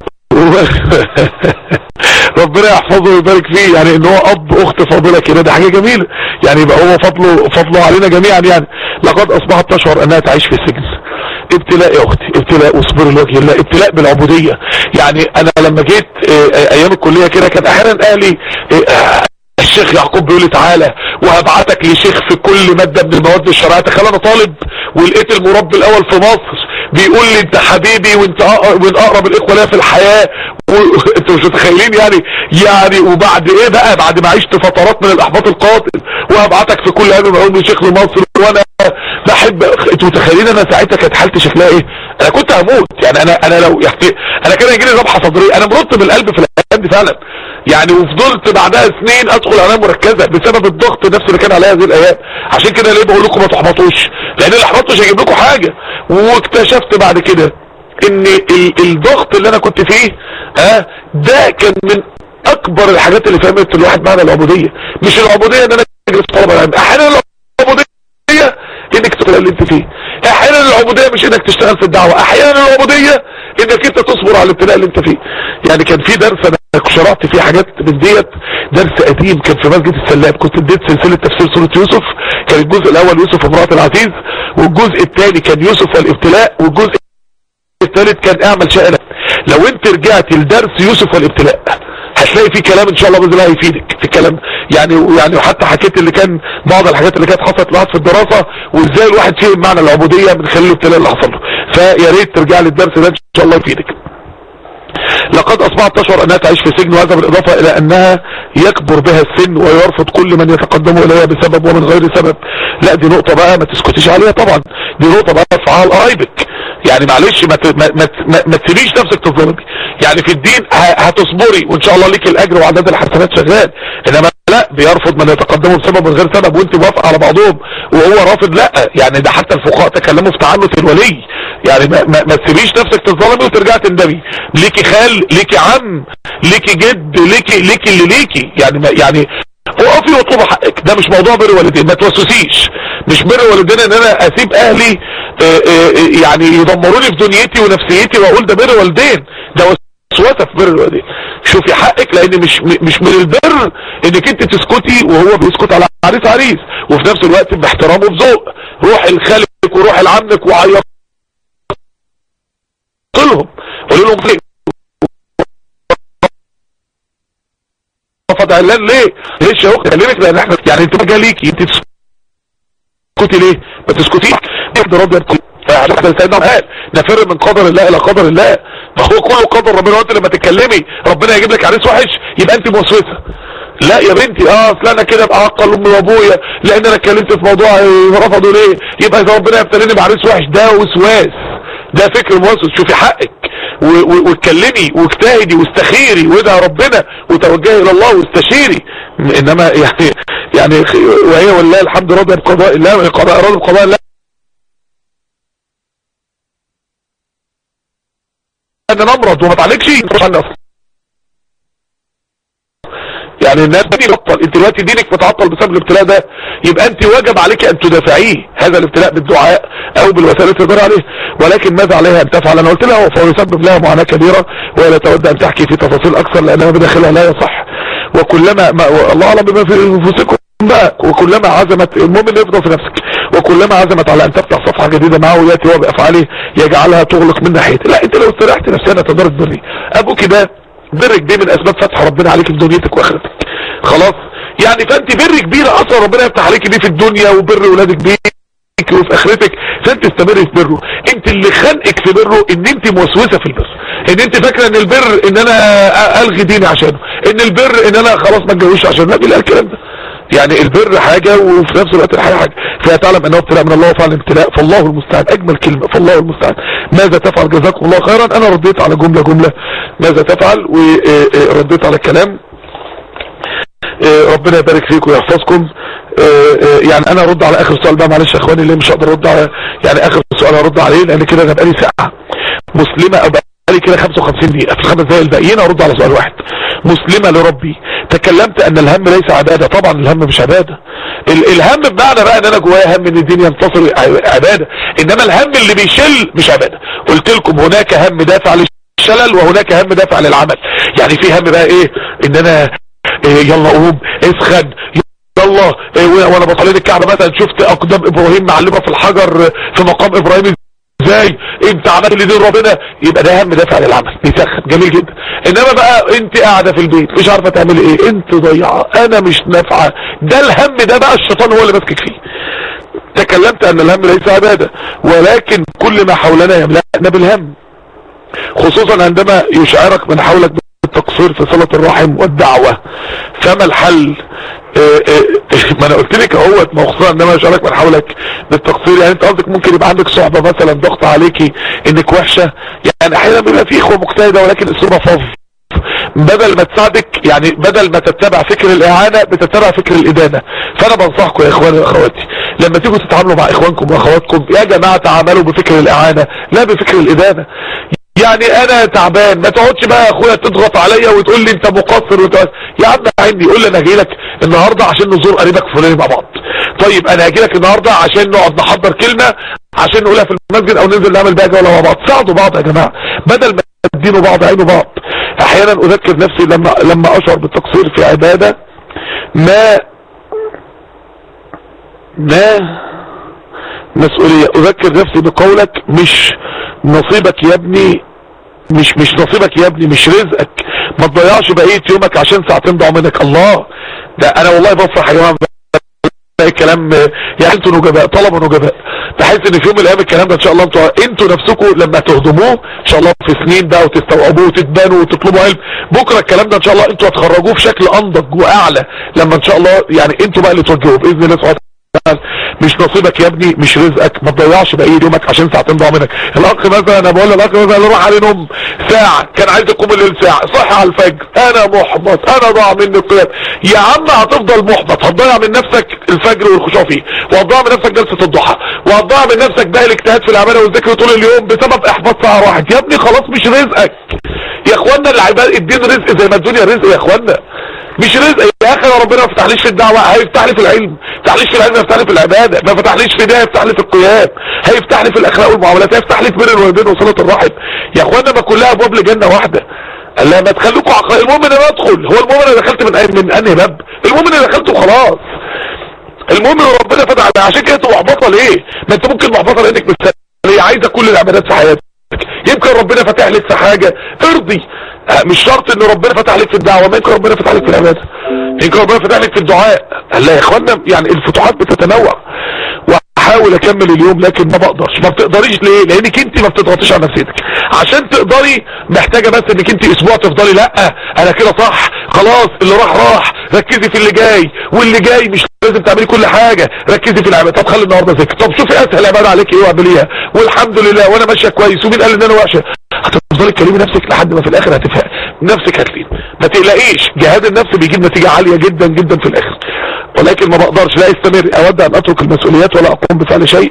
ربنا يحفظه ويبارك فيه يعني ان هو اب اخت فاضلة كده ده حاجة جميلة يعني يبقى هو فضله فضله علينا جميعا يعني لقد اصبحت تشعر انها تعيش في السجن ابتلاء يا اختي ابتلاء واصبري لوجه الله ابتلاء بالعبودية يعني انا لما جيت ايام الكلية كده كان احيانا اهلي الشيخ يعقوب بيقول لي تعالى وهبعتك لشيخ في كل مادة من المواد الشرعية تخيل انا طالب ولقيت المربي الاول في مصر بيقول لي انت حبيبي وانت من اقرب الاخوة ليا في الحياة انتوا مش متخيلين يعني يعني وبعد ايه بقى بعد ما عشت فترات من الاحباط القاتل وهبعتك في كل هذا معون شيخ لمصر وانا بحب انتوا متخيلين انا ساعتها كانت حالتي شكلها ايه انا كنت هموت يعني انا انا لو يعني انا كده يجي لي ذبحه صدريه انا مرت بالقلب في الايام دي فعلا يعني وفضلت بعدها سنين ادخل عنايه مركزه بسبب الضغط نفسه اللي كان عليا هذه الايام عشان كده ليه بقول لكم ما تحبطوش لان الاحباط مش هيجيب لكم حاجه واكتشفت بعد كده ان الضغط اللي انا كنت فيه اه ده كان من اكبر الحاجات اللي فهمت الواحد معنى العبوديه مش العبوديه ان انا اجلس طلبه العلم احيانا العبوديه انك تقرا اللي انت فيه احيانا العبوديه مش انك تشتغل في الدعوه احيانا العبوديه انك انت تصبر على الابتلاء اللي انت فيه يعني كان في درس انا شرعت فيه حاجات من ديت درس قديم كان في مسجد السلاب كنت اديت سلسله تفسير سوره يوسف كان الجزء الاول يوسف وامراه العزيز والجزء الثاني كان يوسف والابتلاء والجزء الثالث كان اعمل شأنك لو انت رجعت لدرس يوسف والابتلاء هتلاقي في كلام ان شاء الله باذن الله هيفيدك في الكلام يعني يعني حتى حكيت اللي كان بعض الحاجات اللي كانت حصلت لواحد في الدراسه وازاي الواحد فهم معنى العبوديه من خلال الابتلاء اللي حصل له فيا ريت ترجع للدرس ده ان شاء الله يفيدك لقد اصبحت تشعر انها تعيش في سجن وهذا بالاضافة الى انها يكبر بها السن ويرفض كل من يتقدم اليها بسبب ومن غير سبب لا دي نقطة بقى ما تسكتيش عليها طبعا دي نقطة بقى في عال قرايبك يعني معلش ما ما ما, ما, ما تسيبيش نفسك تظلمي يعني في الدين هتصبري وان شاء الله ليك الاجر وعدد الحسنات شغال انما لا بيرفض من يتقدمه بسبب من غير سبب وانت موافقه على بعضهم وهو رافض لا يعني ده حتى الفقهاء تكلموا في تعنت الولي يعني ما, ما, ما تسيبيش نفسك تظلمي وترجعي تندمي ليكي خال ليكي عم ليكي جد ليكي ليكي اللي ليكي يعني ما يعني وقفي واطلبي حقك ده مش موضوع بر والدين ما توسوسيش مش بر والدين ان انا اسيب اهلي اه اه يعني يدمروني في دنيتي ونفسيتي واقول ده بر والدين ده وسوسه في بر الوالدين شوفي حقك لان مش مش من البر انك انت تسكتي وهو بيسكت على عريس عريس وفي نفس الوقت باحترام وبذوق روح لخالك وروح لعمك وعيط لهم قولوا لهم بعد علان ليه ليش يا اختي كلمك لان احنا يعني انت بقى ليكي انت تسكتي ليه ما تسكتيش اهدى ربي عشان سيدنا قال نفر من قدر الله الى قدر الله ما هو كله قدر ربنا وانت لما تتكلمي ربنا يجيب لك عريس وحش يبقى انت موسوسه لا يا بنتي اه اصل انا كده ابقى عقل امي وابويا لان انا اتكلمت في موضوع رفضوا ليه يبقى اذا ربنا يبتليني بعريس وحش ده وسواس ده فكر موسوس شوفي حقك واتكلمي واجتهدي واستخيري وادعي ربنا وتوجهي الى الله واستشيري انما يعني يعني وهي والله الحمد راضيه بقضاء الله قضاء راضي بقضاء الله ان نمرض وما تعلقش يعني الناس دي بطل انت دلوقتي دينك متعطل بسبب الابتلاء ده يبقى انت واجب عليك ان تدافعيه هذا الابتلاء بالدعاء او بالوسائل اللي تقدر عليه ولكن ماذا عليها ان تفعل انا قلت لها فهو يسبب لها معاناة كبيرة ولا تود ان تحكي في تفاصيل اكثر لانها بداخلها لا يصح وكلما ما الله اعلم بما في انفسكم بقى وكلما عزمت المؤمن يفضل في نفسك وكلما عزمت على ان تفتح صفحة جديدة معه وياتي هو بافعاله يجعلها تغلق من ناحيته لا انت لو استريحت نفسنا تقدر تبري ابوك ده برك دي من اسباب فتح ربنا عليك في دنيتك واخرتك خلاص يعني فانت بر كبيرة اصلا ربنا يفتح عليك دي في الدنيا وبر ولادك بيك وفي اخرتك فانت استمري في بره انت اللي خانقك في بره ان انت موسوسة في البر ان انت فاكرة ان البر ان انا الغي ديني عشانه ان البر ان انا خلاص ما اتجوزش عشانه لا بيلاقي الكلام ده يعني البر حاجة وفي نفس الوقت الحياة حاجة فهي تعلم انه ابتلاء من الله وفعل ابتلاء فالله المستعان اجمل كلمة فالله المستعان ماذا تفعل جزاكم الله خيرا انا رديت على جملة جملة ماذا تفعل ورديت على الكلام ربنا يبارك فيكم ويحفظكم يعني انا ارد على اخر سؤال بقى معلش يا اخواني اللي مش هقدر ارد على يعني اخر سؤال ارد عليه لان كده انا بقالي ساعة مسلمة ابقى بقالي كده 55 دقيقة في الخمس دقايق الباقيين ارد على سؤال واحد مسلمة لربي تكلمت ان الهم ليس عبادة طبعا الهم مش عبادة الهم بمعنى بقى ان انا جوايا هم ان الدين ينتصر عبادة انما الهم اللي بيشل مش عبادة قلت لكم هناك هم دافع للشلل وهناك هم دافع للعمل يعني في هم بقى ايه ان انا إيه يلا قوم اسخن يلا إيه وانا بطلين الكعبة مثلا شفت اقدام ابراهيم معلمة في الحجر في مقام ابراهيم ازاي انت عملت اللي دين ربنا يبقى ده هم دافع للعمل بيسخن جميل جدا انما بقى انت قاعده في البيت مش عارفه تعملي ايه انت ضيعه انا مش نافعه ده الهم ده بقى الشيطان هو اللي ماسكك فيه تكلمت ان الهم ليس عباده ولكن كل ما حولنا يملأنا بالهم خصوصا عندما يشعرك من حولك بالتقصير في صلة الرحم والدعوة فما الحل إيه إيه ما انا قلت لك اهوت ما خصوصا عندما يشعرك من حولك بالتقصير يعني انت قصدك ممكن يبقى عندك صحبة مثلا ضغط عليكي انك وحشة يعني احيانا بيبقى في اخوة مجتهدة ولكن اسلوبها فظ بدل ما تساعدك يعني بدل ما تتبع فكر الاعانة بتتبع فكر الادانة فانا بنصحكم يا اخواني واخواتي لما تيجوا تتعاملوا مع اخوانكم واخواتكم يا جماعة تعاملوا بفكر الاعانة لا بفكر الادانة يعني انا تعبان ما تقعدش بقى يا اخويا تضغط عليا وتقول لي انت مقصر وتقول يا عم عندي قول لي انا هاجي لك النهارده عشان نزور قريبك فلاني مع بعض طيب انا هاجي لك النهارده عشان نقعد نحضر كلمه عشان نقولها في المسجد او ننزل نعمل بقى جوله مع بعض ساعدوا بعض يا جماعه بدل ما تدينوا بعض عينوا بعض احيانا اذكر نفسي لما لما اشعر بالتقصير في عباده ما ما مسؤولية اذكر نفسي بقولك مش نصيبك يا ابني مش مش نصيبك يا ابني مش رزقك ما تضيعش بقية يومك عشان ساعتين ضاعوا منك الله ده انا والله بفرح يا جماعه الكلام يعني انتوا نجباء طلبة نجباء بحيث ان في يوم من الايام الكلام ده ان شاء الله انتوا انتوا نفسكم لما تهضموه ان شاء الله في سنين بقى وتستوعبوه وتتبانوا وتطلبوا علم بكره الكلام ده ان شاء الله انتوا هتخرجوه في شكل انضج واعلى لما ان شاء الله يعني انتوا بقى اللي توجهوا باذن الله سبحانه مش نصيبك يا ابني مش رزقك ما تضيعش بقية يومك عشان ساعتين ضاع منك الاخ مثلا انا بقول للاخ مثلا اللي راح عليه نوم ساعة كان عايز يقوم الليل ساعة صحي على الفجر انا محبط انا ضاع مني القيام يا عم هتفضل محبط هتضيع من نفسك الفجر والخشوع فيه وهتضيع من نفسك جلسة الضحى وهتضيع من نفسك باقي الاجتهاد في العبادة والذكر طول اليوم بسبب احباط ساعة واحد يا ابني خلاص مش رزقك يا اخوانا العبادة الدين رزق زي ما الدنيا رزق يا اخوانا مش رزق يا اخي ربنا ما فتحليش في الدعوة هيفتح لي في العلم ما فتحليش في العلم هيفتح لي في العبادة ما فتحليش في ده هيفتح لي في القيام هيفتح لي في الاخلاق والمعاملات هيفتح لي في بر الوالدين وصلة الرحم يا اخوانا ما كلها ابواب لجنة واحدة قال لها ما تخليكوا عقل المهم ان انا ادخل هو المهم انا دخلت من أي من انهي باب المهم ان انا دخلت وخلاص المهم ان ربنا فتح عشان كده انت محبطه ليه ما انت ممكن محبطه لانك مستنيه عايزه كل العبادات في حياتك يمكن ربنا فتح لك في حاجة ارضي مش شرط ان ربنا فتح لك في الدعوة ما يمكن ربنا فتح لك في العبادة يمكن ربنا فتح لك في الدعاء قال لا يا اخوانا يعني الفتوحات بتتنوع واحاول اكمل اليوم لكن ما بقدرش ما بتقدريش ليه لانك انت ما بتضغطيش على نفسيتك عشان تقدري محتاجه بس انك انت اسبوع تفضلي لا انا كده صح خلاص اللي راح راح ركزي في اللي جاي واللي جاي مش لازم تعملي كل حاجه ركزي في العباده طب خلي النهارده ذكر طب شوفي اسهل عباده عليك ايه واعمليها والحمد لله وانا ماشيه كويس ومين قال ان انا وحشه هتفضلي تكلمي نفسك لحد ما في الاخر هتفهم نفسك هتلين ما تقلقيش جهاد النفس بيجيب نتيجه عاليه جدا جدا في الاخر ولكن ما بقدرش لا استمر اود ان اترك المسؤوليات ولا اقوم بفعل شيء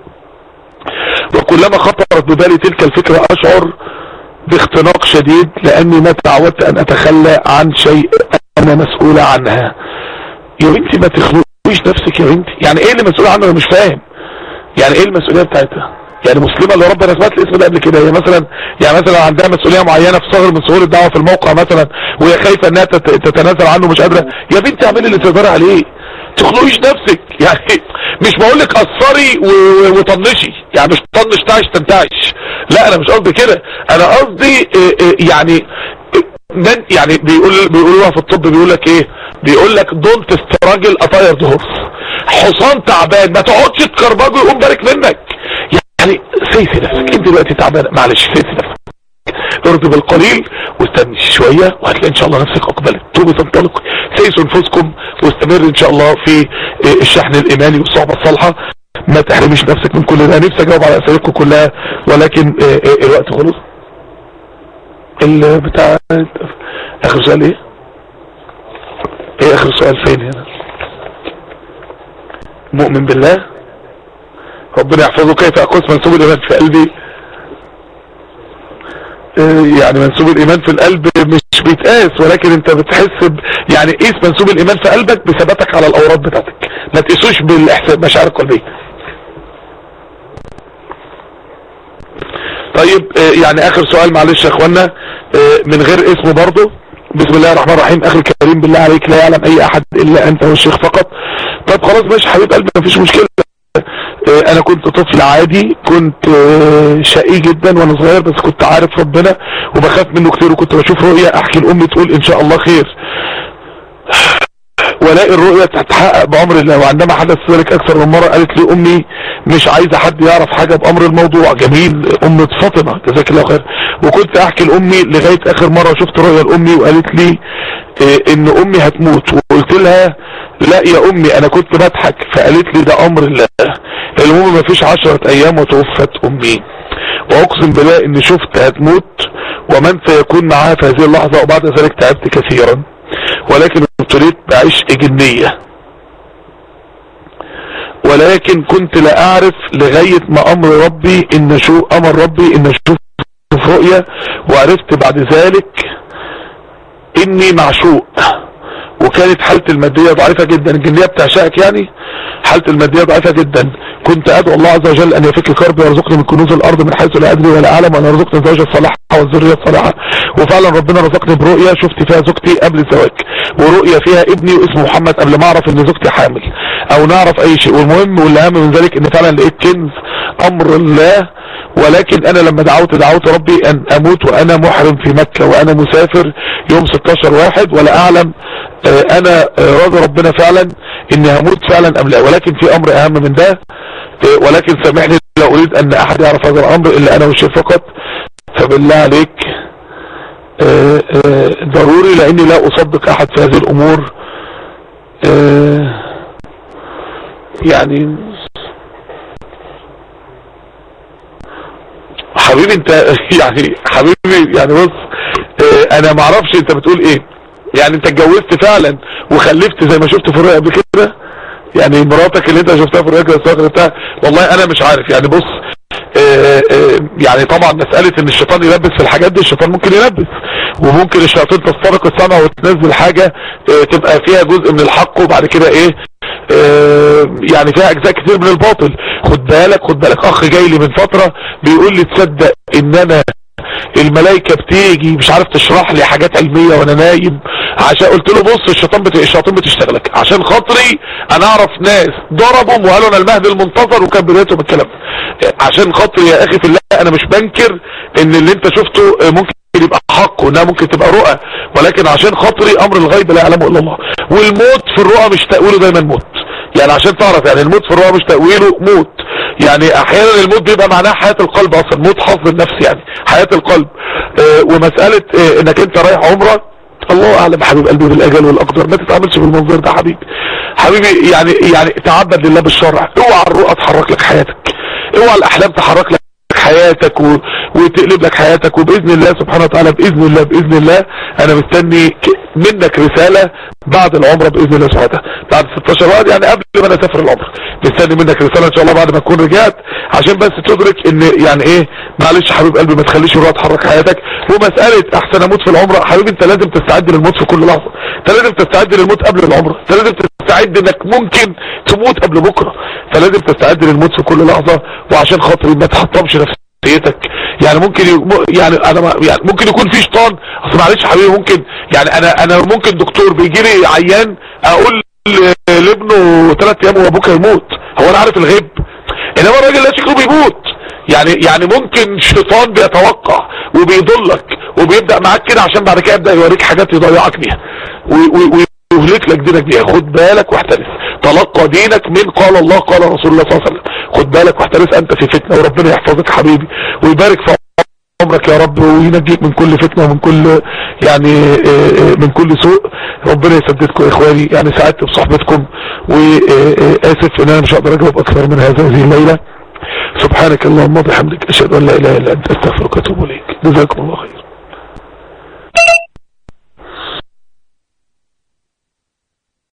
وكلما خطرت ببالي تلك الفكرة اشعر باختناق شديد لاني ما تعودت ان اتخلى عن شيء انا مسؤولة عنها يا بنتي ما تخلقيش نفسك يا بنتي يعني ايه اللي مسؤولة عنه انا مش فاهم يعني ايه المسؤولية بتاعتها يعني مسلمة اللي ربنا سمعت الاسم ده قبل كده هي مثلا يعني مثلا عندها مسؤولية معينة في صغر من صغور الدعوة في الموقع مثلا وهي خايفة انها تتنازل عنه مش قادرة يا بنتي اعملي اللي تقدري عليه تخلقيش نفسك يعني مش بقول لك قصري وطنشي يعني مش طنش تعش تنتعش لا انا مش قصدي كده انا قصدي يعني من يعني بيقول بيقولوها في الطب بيقول لك ايه بيقول لك دونت ستراجل اتايرد هورس حصان تعبان ما تقعدش تكربجه يقوم بارك منك يعني سيسي نفسك انت دلوقتي تعبان معلش سيسي نفسك ارضي بالقليل واستني شوية وهتلاقي ان شاء الله نفسك اقبلت توبي تنطلق سيسوا انفسكم واستمر ان شاء الله في الشحن الايماني والصحبة الصالحة ما تحرمش نفسك من كل ده نفسي اجاوب على اسئلتكم كلها ولكن الوقت خلص بتاع اخر سؤال ايه ايه اخر سؤال فين هنا مؤمن بالله ربنا يحفظه كيف اقص منسوب الايمان في قلبي يعني منسوب الايمان في القلب مش بيتقاس ولكن انت بتحس ب... يعني قيس منسوب الايمان في قلبك بثباتك على الاوراد بتاعتك ما تقيسوش بالاحساس مشاعر القلبيه طيب يعني اخر سؤال معلش يا اخوانا من غير اسمه برضه بسم الله الرحمن الرحيم اخي الكريم بالله عليك لا يعلم اي احد الا انت والشيخ فقط طب خلاص ماشي حبيب قلبي مفيش مشكله انا كنت طفل عادي كنت شقي جدا وانا صغير بس كنت عارف ربنا وبخاف منه كتير وكنت بشوف رؤية احكي لامي تقول ان شاء الله خير ولاقي الرؤية تتحقق بامر الله وعندما حدث ذلك اكثر من مرة قالت لي امي مش عايزة حد يعرف حاجة بامر الموضوع جميل ام فاطمة جزاك الله خير وكنت احكي لامي لغاية اخر مرة شفت رؤية لامي وقالت لي إيه ان امي هتموت وقلت لها لا يا امي انا كنت بضحك فقالت لي ده امر الله المهم ما فيش عشرة ايام وتوفت امي واقسم بالله اني شفت هتموت ومن سيكون معاها في هذه اللحظة وبعد ذلك تعبت كثيرا ولكن ابتليت بعشق جنية ولكن كنت لا اعرف لغاية ما امر ربي ان شو امر ربي ان اشوف رؤية وعرفت بعد ذلك اني معشوق وكانت حالتي المادية ضعيفة جدا الجنية بتعشقك يعني حالتي المادية ضعيفة جدا كنت ادعو الله عز وجل ان يفك كربي ويرزقني من كنوز الارض من حيث لا ادري ولا اعلم وان يرزقني الزوجة الصالحة والذرية الصالحة وفعلا ربنا رزقني برؤية شفت فيها زوجتي قبل الزواج ورؤية فيها ابني واسمه محمد قبل ما اعرف ان زوجتي حامل او نعرف اي شيء والمهم والاهم من ذلك ان فعلا لقيت كنز امر الله ولكن انا لما دعوت دعوت ربي ان اموت وانا محرم في مكة وانا مسافر يوم 16 واحد ولا اعلم انا راضي ربنا فعلا اني هموت فعلا ام لا ولكن في امر اهم من ده ولكن سامحني لا اريد ان احد يعرف هذا الامر الا انا والشيخ فقط فبالله عليك ضروري لاني لا اصدق احد في هذه الامور يعني حبيبي انت يعني حبيبي يعني بص انا ما اعرفش انت بتقول ايه يعني انت اتجوزت فعلا وخلفت زي ما شفت في الرؤيا قبل كده يعني مراتك اللي انت شفتها في الرؤيا كده بتاع والله انا مش عارف يعني بص آآ آآ يعني طبعا مسألة ان الشيطان يلبس في الحاجات دي الشيطان ممكن يلبس وممكن الشياطين تسترق السمع وتنزل حاجة تبقى فيها جزء من الحق وبعد كده ايه يعني فيها اجزاء كتير من الباطل خد بالك خد بالك اخ جاي لي من فترة بيقول لي تصدق ان انا الملائكة بتيجي مش عارف تشرح لي حاجات علمية وانا نايم عشان قلت له بص الشيطان بت... الشياطين بتشتغلك عشان خاطري انا اعرف ناس ضربهم وقالوا انا المهدي المنتظر وكان بدايتهم الكلام عشان خاطري يا اخي في الله انا مش بنكر ان اللي انت شفته ممكن يبقى حق وانها ممكن تبقى رؤى ولكن عشان خاطري امر الغيب لا يعلمه الا الله والموت في الرؤى مش تأويله دايما موت يعني عشان تعرف يعني الموت في الرؤى مش تأويله موت يعني احيانا الموت بيبقى معناها حياة القلب اصلا موت حظ النفس يعني حياة القلب اه ومسألة اه انك انت رايح عمره الله اعلم حبيب قلبي بالاجل والاقدار ما تتعاملش بالمنظر ده حبيبي حبيبي يعني يعني تعبد لله بالشرع اوعى الرؤى تحرك لك حياتك اوعى الاحلام تحرك لك حياتك و... وتقلب لك حياتك وباذن الله سبحانه وتعالى باذن الله باذن الله انا مستني منك رسالة بعد العمرة باذن الله سبحانه وتعالى بعد 16 وقت يعني قبل ما انا اسافر العمرة مستني منك رسالة ان شاء الله بعد ما تكون رجعت عشان بس تدرك ان يعني ايه معلش حبيب قلبي ما تخليش الرؤى تحرك حياتك ومسألة احسن اموت في العمرة حبيبي انت لازم تستعد للموت في كل لحظة انت لازم تستعد للموت قبل العمرة انت لازم تستعد انك ممكن تموت قبل بكرة فلازم تستعد للموت في كل لحظة وعشان خاطر ما تحطمش نفسيتك يعني ممكن يعني انا يعني ممكن يكون في شيطان اصل معلش يا حبيبي ممكن يعني انا انا ممكن دكتور بيجي لي عيان اقول لابنه ثلاث ايام وابوك هيموت هو انا عارف الغيب انما الراجل ده شكله بيموت يعني يعني ممكن شيطان بيتوقع وبيضلك وبيبدا معاك كده عشان بعد كده يبدا يوريك حاجات يضيعك بيها ويهلك لك دينك بيها خد بالك واحترس تلقى دينك من قال الله قال رسول الله صلى الله عليه وسلم خد بالك واحترس انت في فتنه وربنا يحفظك حبيبي ويبارك في عمرك يا رب وينجيك من كل فتنة ومن كل يعني من كل سوء ربنا يسددكم يا اخواني يعني سعدت بصحبتكم واسف ان انا مش هقدر اجاوب اكثر من هذه الليلة سبحانك اللهم وبحمدك اشهد ان لا اله الا انت استغفرك واتوب اليك جزاكم الله خير